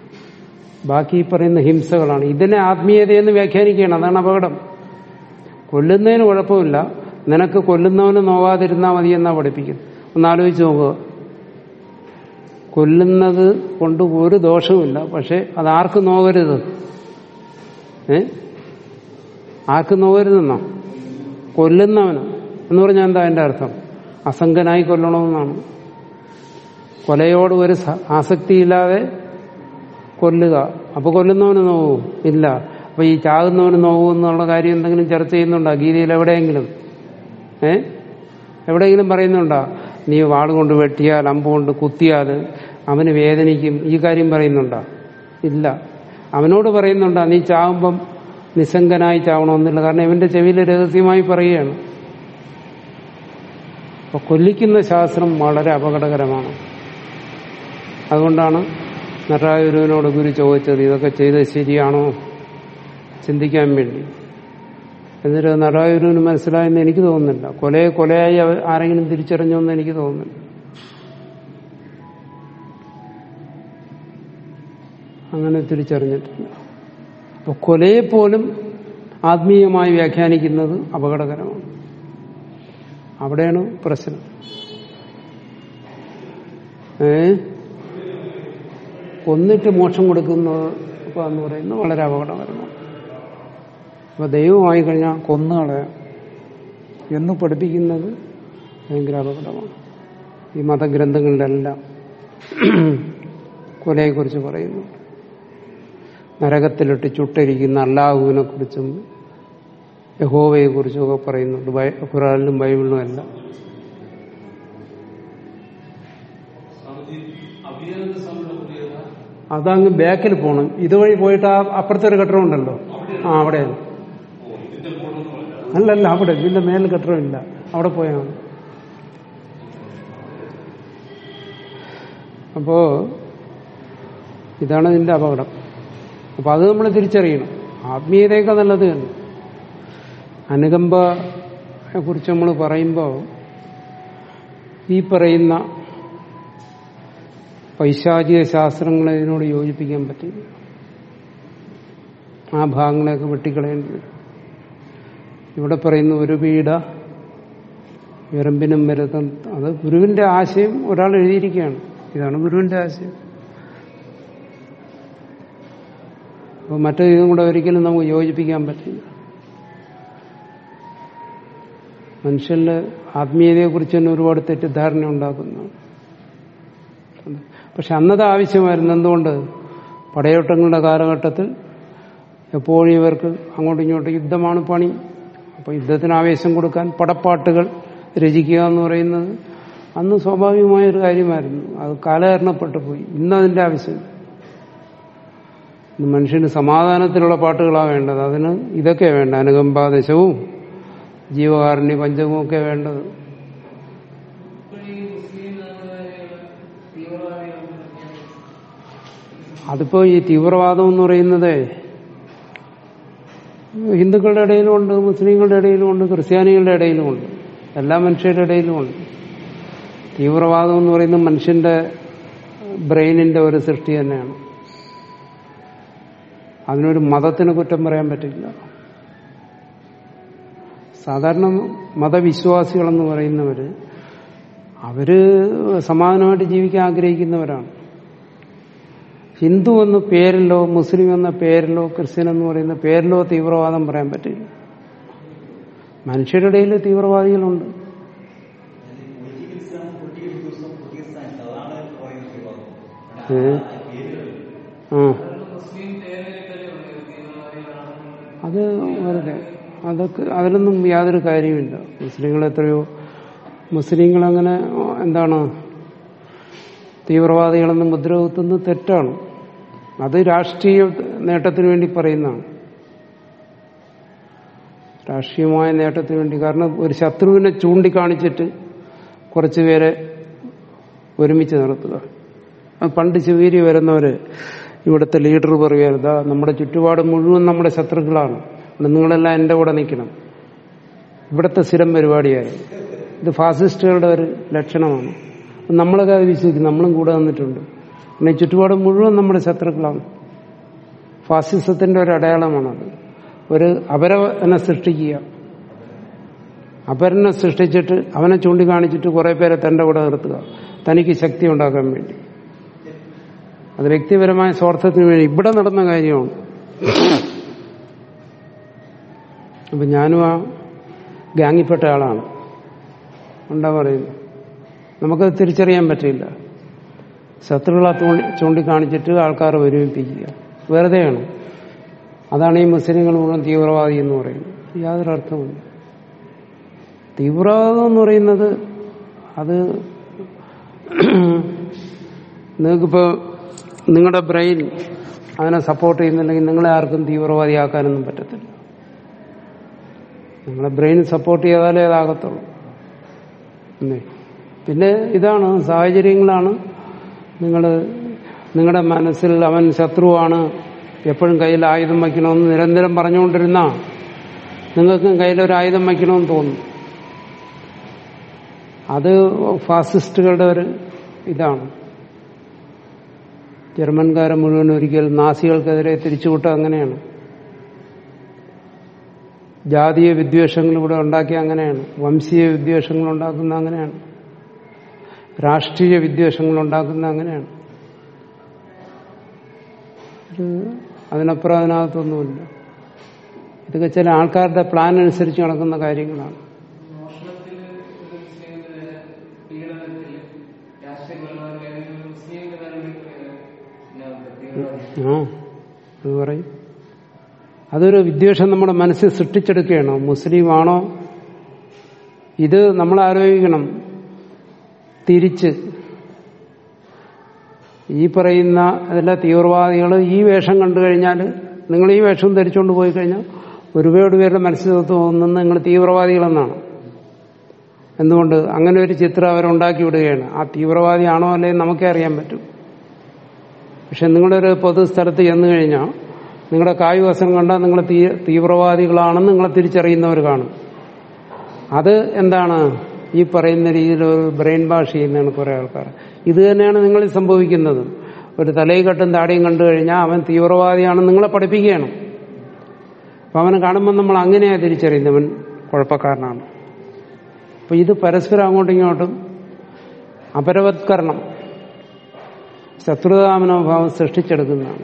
ബാക്കി ഈ പറയുന്ന ഹിംസകളാണ് ഇതിനെ ആത്മീയതയെന്ന് വ്യാഖ്യാനിക്കുകയാണ് അതാണ് അപകടം കൊല്ലുന്നതിന് കുഴപ്പമില്ല നിനക്ക് കൊല്ലുന്നവന് നോവാതിരുന്നാൽ മതി എന്നാ പഠിപ്പിക്കുന്നത് ഒന്ന് ആലോചിച്ച് നോക്കുക കൊല്ലുന്നത് കൊണ്ട് ഒരു ദോഷവുമില്ല പക്ഷെ അത് ആർക്ക് നോവരുത് ഏ ആർക്ക് നോവരുതെന്നോ കൊല്ലുന്നവന് എന്ന് പറഞ്ഞാൽ എന്താ അതിന്റെ അർത്ഥം അസംഗനായി കൊല്ലണമെന്നാണ് കൊലയോട് ഒരു സ- ആസക്തിയില്ലാതെ കൊല്ലുക അപ്പൊ കൊല്ലുന്നവന് നോവൂ ഇല്ല അപ്പൊ ഈ ചാകുന്നവന് നോവൂ എന്നുള്ള കാര്യം എന്തെങ്കിലും ചർച്ച ചെയ്യുന്നുണ്ടോ ഗീതയിൽ എവിടെയെങ്കിലും ഏ എവിടെയെങ്കിലും പറയുന്നുണ്ടോ നീ വാള് കൊണ്ട് വെട്ടിയാൽ അമ്പ് കൊണ്ട് കുത്തിയാൽ അവന് വേദനിക്കും ഈ കാര്യം പറയുന്നുണ്ടോ ഇല്ല അവനോട് പറയുന്നുണ്ടോ നീ ചാവുമ്പം നിസ്സംഗനായി ചാവണമെന്നില്ല കാരണം ഇവന്റെ ചെവിയിൽ രഹസ്യമായി പറയുകയാണ് അപ്പൊ കൊല്ലിക്കുന്ന ശാസ്ത്രം വളരെ അപകടകരമാണ് അതുകൊണ്ടാണ് നടരാജുരുവിനോട് ഗുരു ചോദിച്ചത് ഇതൊക്കെ ചെയ്തത് ശരിയാണോ ചിന്തിക്കാൻ വേണ്ടി എന്നിട്ട് നടരാജുരുവിന് മനസ്സിലായെന്ന് എനിക്ക് തോന്നുന്നില്ല കൊലയെ കൊലയായി അവ- ആരെങ്കിലും തിരിച്ചറിഞ്ഞോ എന്ന് എനിക്ക് തോന്നുന്നില്ല അങ്ങനെ തിരിച്ചറിഞ്ഞിട്ടില്ല അപ്പൊ കൊലയെ പോലും ആത്മീയമായി വ്യാഖ്യാനിക്കുന്നത് അപകടകരമാണ് അവിടെയാണ് പ്രശ്നം ഏ കൊന്നിട്ട് മോക്ഷം കൊടുക്കുന്നത് ഇപ്പൊ എന്ന് പറയുന്നത് വളരെ അപകടകരമാണ് അപ്പൊ ദൈവമായി കഴിഞ്ഞാൽ കൊന്നുകളയാം എന്ന് പഠിപ്പിക്കുന്നത് ഭയങ്കര അപകടമാണ് ഈ മതഗ്രന്ഥങ്ങളിലെല്ലാം കൊലയെക്കുറിച്ച് പറയുന്നു നരകത്തിലിട്ട് ചുട്ടരിക്കുന്ന അള്ളാഹുവിനെ കുറിച്ചും യഹോവയെ കുറിച്ചും ഒക്കെ പറയുന്നുണ്ട് ബൈ- ഖുറാനിലും ബൈബിളിലും എല്ലാം അതങ്ങ് ബാക്കിൽ പോകണം ഇതുവഴി പോയിട്ട് ആ അപ്പുറത്തെ ഒരു കെട്ടിടം ഉണ്ടല്ലോ ആ അവിടെ അല്ലല്ല അവിടെ ഇതിന്റെ മേൽ കെട്ടിടമില്ല അവിടെ പോയാൽ മതി അപ്പോ ഇതാണ് ഇതിന്റെ അപകടം അപ്പൊ അത് നമ്മൾ തിരിച്ചറിയണം ആത്മീയതയൊക്കെ നല്ലത് തന്നെ അനുകമ്പയെ കുറിച്ച് നമ്മൾ പറയുമ്പോൾ ഈ പറയുന്ന പൈശാചിക ശാസ്ത്രങ്ങളെ ഇതിനോട് യോജിപ്പിക്കാൻ പറ്റില്ല ആ ഭാഗങ്ങളെയൊക്കെ വെട്ടിക്കളയേണ്ടി വരും ഇവിടെ പറയുന്ന ഒരു പീഡ വിരമ്പിനും വരുത്തം അത് ഗുരുവിന്റെ ആശയം ഒരാൾ എഴുതിയിരിക്കുകയാണ് ഇതാണ് ഗുരുവിന്റെ ആശയം അപ്പോൾ മറ്റു ഇതും കൂടെ ഒരിക്കലും നമുക്ക് യോജിപ്പിക്കാൻ പറ്റില്ല മനുഷ്യന്റെ ആത്മീയതയെക്കുറിച്ച് തന്നെ ഒരുപാട് തെറ്റിദ്ധാരണ ഉണ്ടാക്കുന്നതാണ് പക്ഷെ അന്നത് ആവശ്യമായിരുന്നു എന്തുകൊണ്ട് പടയോട്ടങ്ങളുടെ കാലഘട്ടത്തിൽ എപ്പോഴും ഇവർക്ക് അങ്ങോട്ടും ഇങ്ങോട്ടും യുദ്ധമാണ് പണി അപ്പൊ യുദ്ധത്തിന് ആവേശം കൊടുക്കാൻ പടപ്പാട്ടുകൾ രചിക്കുക എന്ന് പറയുന്നത് അന്ന് സ്വാഭാവികമായ ഒരു കാര്യമായിരുന്നു അത് കാലഹരണപ്പെട്ടു പോയി ഇന്ന് അതിന്റെ ആവശ്യം ഇന്ന് മനുഷ്യന് സമാധാനത്തിലുള്ള പാട്ടുകളാണ് വേണ്ടത് അതിന് ഇതൊക്കെ വേണ്ട അനുകമ്പാദശവും ജീവകാരുണ്യ പഞ്ചകവും ഒക്കെ വേണ്ടത് അതിപ്പോ ഈ തീവ്രവാദം എന്ന് പറയുന്നത് ഹിന്ദുക്കളുടെ ഇടയിലുമുണ്ട് മുസ്ലിങ്ങളുടെ ഇടയിലുമുണ്ട് ക്രിസ്ത്യാനികളുടെ ഇടയിലുമുണ്ട് എല്ലാ മനുഷ്യരുടെ ഇടയിലുമുണ്ട് തീവ്രവാദം എന്ന് പറയുന്നത് മനുഷ്യന്റെ ബ്രെയിനിന്റെ ഒരു സൃഷ്ടി തന്നെയാണ് അതിനൊരു മതത്തിന് കുറ്റം പറയാൻ പറ്റില്ല സാധാരണ മതവിശ്വാസികളെന്ന് പറയുന്നവര് അവര് സമാധാനമായിട്ട് ജീവിക്കാൻ ആഗ്രഹിക്കുന്നവരാണ് ഹിന്ദു എന്ന പേരിലോ മുസ്ലിം എന്ന പേരിലോ ക്രിസ്ത്യൻ എന്ന് പറയുന്ന പേരിലോ തീവ്രവാദം പറയാൻ പറ്റില്ല മനുഷ്യരുടെ ഇടയിൽ തീവ്രവാദികളുണ്ട് political Islam political Hinduism political science അതാണ് പറയുന്നത് തീവ്രവാദം. ഏ? ആ അത് വെറുതെ അതൊക്കെ അതിലൊന്നും യാതൊരു കാര്യമില്ല മുസ്ലിങ്ങൾ എത്രയോ മുസ്ലിങ്ങൾ അങ്ങനെ എന്താണ് തീവ്രവാദികളെന്ന് മുദ്ര കുത്തുന്നത് തെറ്റാണ് അത് രാഷ്ട്രീയ നേട്ടത്തിന് വേണ്ടി പറയുന്നതാണ് രാഷ്ട്രീയമായ നേട്ടത്തിന് വേണ്ടി കാരണം ഒരു ശത്രുവിനെ ചൂണ്ടിക്കാണിച്ചിട്ട് കുറച്ചുപേരെ ഒരുമിച്ച് നിർത്തുക അത് പണ്ട് ശിവേരി വരുന്നവര് ഇവിടുത്തെ ലീഡർ പറയുക നമ്മുടെ ചുറ്റുപാട് മുഴുവൻ നമ്മുടെ ശത്രുക്കളാണ് അതുകൊണ്ട് നിങ്ങളെല്ലാം എന്റെ കൂടെ നിൽക്കണം ഇവിടുത്തെ സ്ഥിരം പരിപാടിയായിരുന്നു ഇത് ഫാസിസ്റ്റുകളുടെ ഒരു ലക്ഷണമാണ് നമ്മളൊക്കെ അത് വിശ്വസിക്കും നമ്മളും കൂടെ നിന്നിട്ടുണ്ട് പിന്നെ ചുറ്റുപാട് മുഴുവൻ നമ്മുടെ ശത്രുക്കളാണ് ഫാസിസത്തിന്റെ ഒരു അടയാളമാണത് ഒരു അവരവനെ സൃഷ്ടിക്കുക അപരനെ സൃഷ്ടിച്ചിട്ട് അവനെ ചൂണ്ടിക്കാണിച്ചിട്ട് കുറെ പേരെ തന്റെ കൂടെ നിർത്തുക തനിക്ക് ശക്തി ഉണ്ടാക്കാൻ വേണ്ടി അത് വ്യക്തിപരമായ സ്വാർത്ഥത്തിന് വേണ്ടി ഇവിടെ നടന്ന കാര്യമാണ് അപ്പൊ ഞാനും ആ ഗ്യാങ്ങിൽപ്പെട്ട ആളാണ് എന്താ പറയുന്നത് നമുക്കത് തിരിച്ചറിയാൻ പറ്റില്ല ശത്രുക്കളെ തൂണ്ടി ചൂണ്ടിക്കാണിച്ചിട്ട് ആൾക്കാരെ ഒരുമിപ്പിക്കുക വെറുതെയാണ് അതാണ് ഈ മുസ്ലിങ്ങൾ മുഴുവൻ തീവ്രവാദി എന്ന് പറയുന്നത് യാതൊരു അർത്ഥമില്ല തീവ്രവാദം എന്ന് പറയുന്നത് അത് നിങ്ങൾക്കിപ്പോ നിങ്ങളുടെ ബ്രെയിൻ അതിനെ സപ്പോർട്ട് ചെയ്യുന്നുണ്ടെങ്കിൽ നിങ്ങളെ ആർക്കും തീവ്രവാദിയാക്കാനൊന്നും പറ്റത്തില്ല നിങ്ങളെ ബ്രെയിൻ സപ്പോർട്ട് ചെയ്താലേ അതാകത്തുള്ളൂ എന്നേ. പിന്നെ ഇതാണ് സാഹചര്യങ്ങളാണ് നിങ്ങൾ നിങ്ങളുടെ മനസ്സിൽ അവൻ ശത്രുവാണ് എപ്പോഴും കയ്യിൽ ആയുധം വയ്ക്കണമെന്ന് നിരന്തരം പറഞ്ഞുകൊണ്ടിരുന്ന നിങ്ങൾക്കും കയ്യിലൊരു ആയുധം വയ്ക്കണമെന്ന് തോന്നും അത് ഫാസിസ്റ്റുകളുടെ ഒരു ഇതാണ് ജർമ്മൻകാരെ മുഴുവൻ ഒരിക്കൽ നാസികൾക്കെതിരെ തിരിച്ചുവിട്ട അങ്ങനെയാണ് ജാതീയ വിദ്വേഷങ്ങൾ ഇവിടെ ഉണ്ടാക്കിയ അങ്ങനെയാണ് വംശീയ വിദ്വേഷങ്ങൾ ഉണ്ടാക്കുന്ന അങ്ങനെയാണ് രാഷ്ട്രീയ വിദ്വേഷങ്ങൾ ഉണ്ടാക്കുന്ന അങ്ങനെയാണ് ഇത് അതിനപ്പുറം അതിനകത്തൊന്നുമില്ല ഇതൊക്കെ ചില ആൾക്കാരുടെ പ്ലാൻ അനുസരിച്ച് നടക്കുന്ന കാര്യങ്ങളാണ് മോഷണത്തില് ഒരു മുസ്ലിമിന്റെ നേരെ പീഡനത്തില് രാഷ്ട്രീയ കൊലപാതകം ഒരു മുസ്ലിമിന്റെ നേരെ തീവ്രവാദി ആ അത് പറയും അതൊരു വിദ്വേഷം നമ്മുടെ മനസ്സിൽ സൃഷ്ടിച്ചെടുക്കുകയാണ് മുസ്ലിം ആണോ ഇത് നമ്മൾ ആലോചിക്കണം തിരിച്ച് ഈ പറയുന്ന എല്ലാ തീവ്രവാദികൾ ഈ വേഷം കണ്ടു കഴിഞ്ഞാൽ നിങ്ങൾ ഈ വേഷം ധരിച്ചുകൊണ്ട് പോയി കഴിഞ്ഞാൽ ഒരുപാട് പേരുടെ മനസ്സിൽ തോന്നുന്നത് നിങ്ങൾ തീവ്രവാദികളെന്നാണ് എന്തുകൊണ്ട് അങ്ങനെ ഒരു ചിത്രം അവരുണ്ടാക്കി വിടുകയാണ് ആ തീവ്രവാദിയാണോ അല്ലേ നമുക്കേ അറിയാൻ പറ്റും പക്ഷെ നിങ്ങളൊരു പൊതുസ്ഥലത്ത് ചെന്നു കഴിഞ്ഞാൽ നിങ്ങളുടെ കായ് വസ്ത്രം കണ്ടാൽ നിങ്ങൾ തീ തീവ്രവാദികളാണെന്ന് നിങ്ങളെ തിരിച്ചറിയുന്നവർ കാണും അത് എന്താണ് ഈ പറയുന്ന രീതിയിൽ ഒരു ബ്രെയിൻ വാഷ് ചെയ്യുന്നതാണ് കുറെ ആൾക്കാർ ഇത് തന്നെയാണ് നിങ്ങളിൽ സംഭവിക്കുന്നത് ഒരു തലയിൽ കെട്ടും താടിയും കണ്ടു കഴിഞ്ഞാൽ അവൻ തീവ്രവാദിയാണെന്ന് നിങ്ങളെ പഠിപ്പിക്കുകയാണ് അപ്പൊ അവനെ കാണുമ്പോൾ നമ്മൾ അങ്ങനെയാ തിരിച്ചറിയുന്നവൻ കുഴപ്പക്കാരനാണ് അപ്പൊ ഇത് പരസ്പരം അങ്ങോട്ടും ഇങ്ങോട്ടും അപരവത്കരണം ശത്രുതാമനോഭാവം സൃഷ്ടിച്ചെടുക്കുന്നതാണ്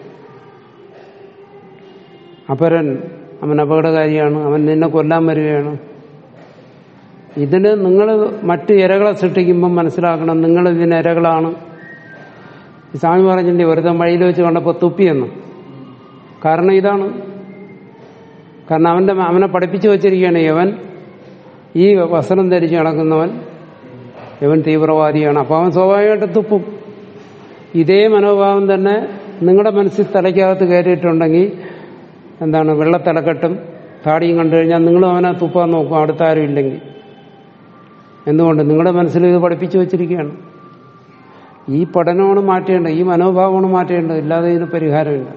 അപരൻ അവൻ അപകടകാരിയാണ് അവൻ നിന്നെ കൊല്ലാൻ വരികയാണ് ഇതിന് നിങ്ങൾ മറ്റ് ഇരകളെ സൃഷ്ടിക്കുമ്പോൾ മനസ്സിലാക്കണം നിങ്ങൾ ഇതിന് ഇരകളാണ് ഈ സ്വാമി പറഞ്ഞില്ലേ ഒരുത്തൻ വഴിയിൽ വെച്ച് കണ്ടപ്പോൾ തുപ്പിയെന്ന് കാരണം ഇതാണ് കാരണം അവന്റെ അവനെ പഠിപ്പിച്ചു വച്ചിരിക്കുകയാണ് യവൻ ഈ വസ്ത്രം ധരിച്ച് നടക്കുന്നവൻ യവൻ തീവ്രവാദിയാണ് അപ്പൊ അവൻ സ്വാഭാവികമായിട്ട് തുപ്പും ഇതേ മനോഭാവം തന്നെ നിങ്ങളുടെ മനസ്സിൽ തലയ്ക്കകത്ത് കയറിയിട്ടുണ്ടെങ്കിൽ എന്താണ് വെള്ളത്തലക്കെട്ടും താടിയും കണ്ടു കഴിഞ്ഞാൽ നിങ്ങളും അവനെ തുപ്പാൻ നോക്കും അടുത്ത ആരും ഇല്ലെങ്കിൽ എന്തുകൊണ്ട് നിങ്ങളുടെ മനസ്സിൽ ഇത് പഠിപ്പിച്ചു വച്ചിരിക്കുകയാണ് ഈ പഠനമാണ് മാറ്റേണ്ടത് ഈ മനോഭാവമാണ് മാറ്റേണ്ടത് ഇല്ലാതെ ഇതിന് പരിഹാരമില്ല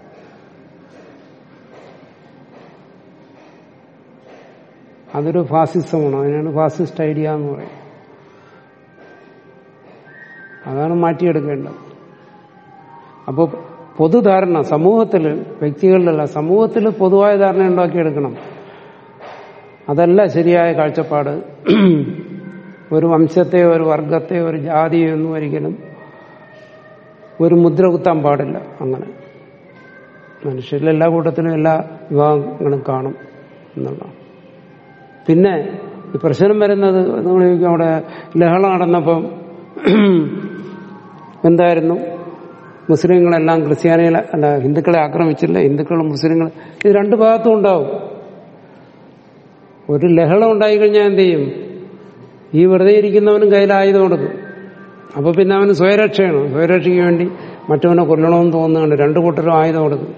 അതൊരു ഫാസിസമാണ് അതിനാണ് ഫാസിസ്റ്റ് ഐഡിയ എന്ന് പറയുന്നത് അതാണ് മാറ്റിയെടുക്കേണ്ടത് അപ്പോൾ പൊതുധാരണ സമൂഹത്തിൽ വ്യക്തികളിലല്ല സമൂഹത്തിൽ പൊതുവായ ധാരണ ഉണ്ടാക്കിയെടുക്കണം അതല്ല ശരിയായ കാഴ്ചപ്പാട് ഒരു വംശത്തെയോ ഒരു വർഗത്തെയോ ഒരു ജാതിയോ ഒന്നും ഒരിക്കലും ഒരു മുദ്ര കുത്താൻ പാടില്ല അങ്ങനെ മനുഷ്യരിൽ എല്ലാ കൂട്ടത്തിലും എല്ലാ വിഭാഗങ്ങളും കാണും എന്നുള്ളതാണ് പിന്നെ ഈ പ്രശ്നം വരുന്നത് നിങ്ങൾ ചോദിക്കും അവിടെ ലഹള നടന്നപ്പം എന്തായിരുന്നു മുസ്ലിങ്ങളെല്ലാം ക്രിസ്ത്യാനികളെ അല്ല ഹിന്ദുക്കളെ ആക്രമിച്ചില്ല ഹിന്ദുക്കളും മുസ്ലിങ്ങൾ ഇത് രണ്ട് ഭാഗത്തും ഉണ്ടാവും ഒരു ലഹളം ഉണ്ടായിക്കഴിഞ്ഞാൽ എന്ത് ചെയ്യും ഈ വെറുതെ ഇരിക്കുന്നവനും കയ്യിൽ ആയുധം കൊടുക്കും അപ്പൊ പിന്നെ അവന് സ്വയരക്ഷയാണ് സ്വയരക്ഷയ്ക്ക് വേണ്ടി മറ്റവനെ കൊല്ലണമെന്ന് തോന്നുന്നുണ്ട് രണ്ടു കൂട്ടരും ആയുധം കൊടുക്കും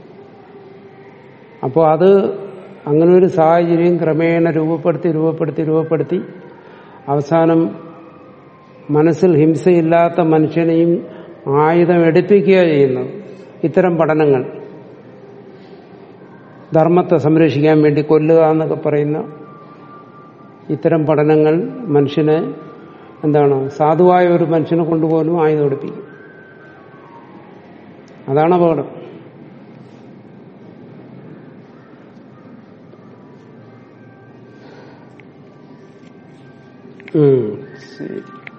അപ്പോൾ അത് അങ്ങനെ ഒരു സാഹചര്യം ക്രമേണ രൂപപ്പെടുത്തി രൂപപ്പെടുത്തി രൂപപ്പെടുത്തി അവസാനം മനസ്സിൽ ഹിംസയില്ലാത്ത മനുഷ്യനെയും ആയുധം എടുപ്പിക്കുക ചെയ്യുന്നത് ഇത്തരം പഠനങ്ങൾ ധർമ്മത്തെ സംരക്ഷിക്കാൻ വേണ്ടി കൊല്ലുക എന്നൊക്കെ പറയുന്ന ഇത്തരം പഠനങ്ങൾ മനുഷ്യനെ എന്താണ് സാധുവായ ഒരു മനുഷ്യനെ കൊണ്ടുപോലും ആയുധം എടുപ്പിക്കും അതാണ് അപകടം ഉം, ശരി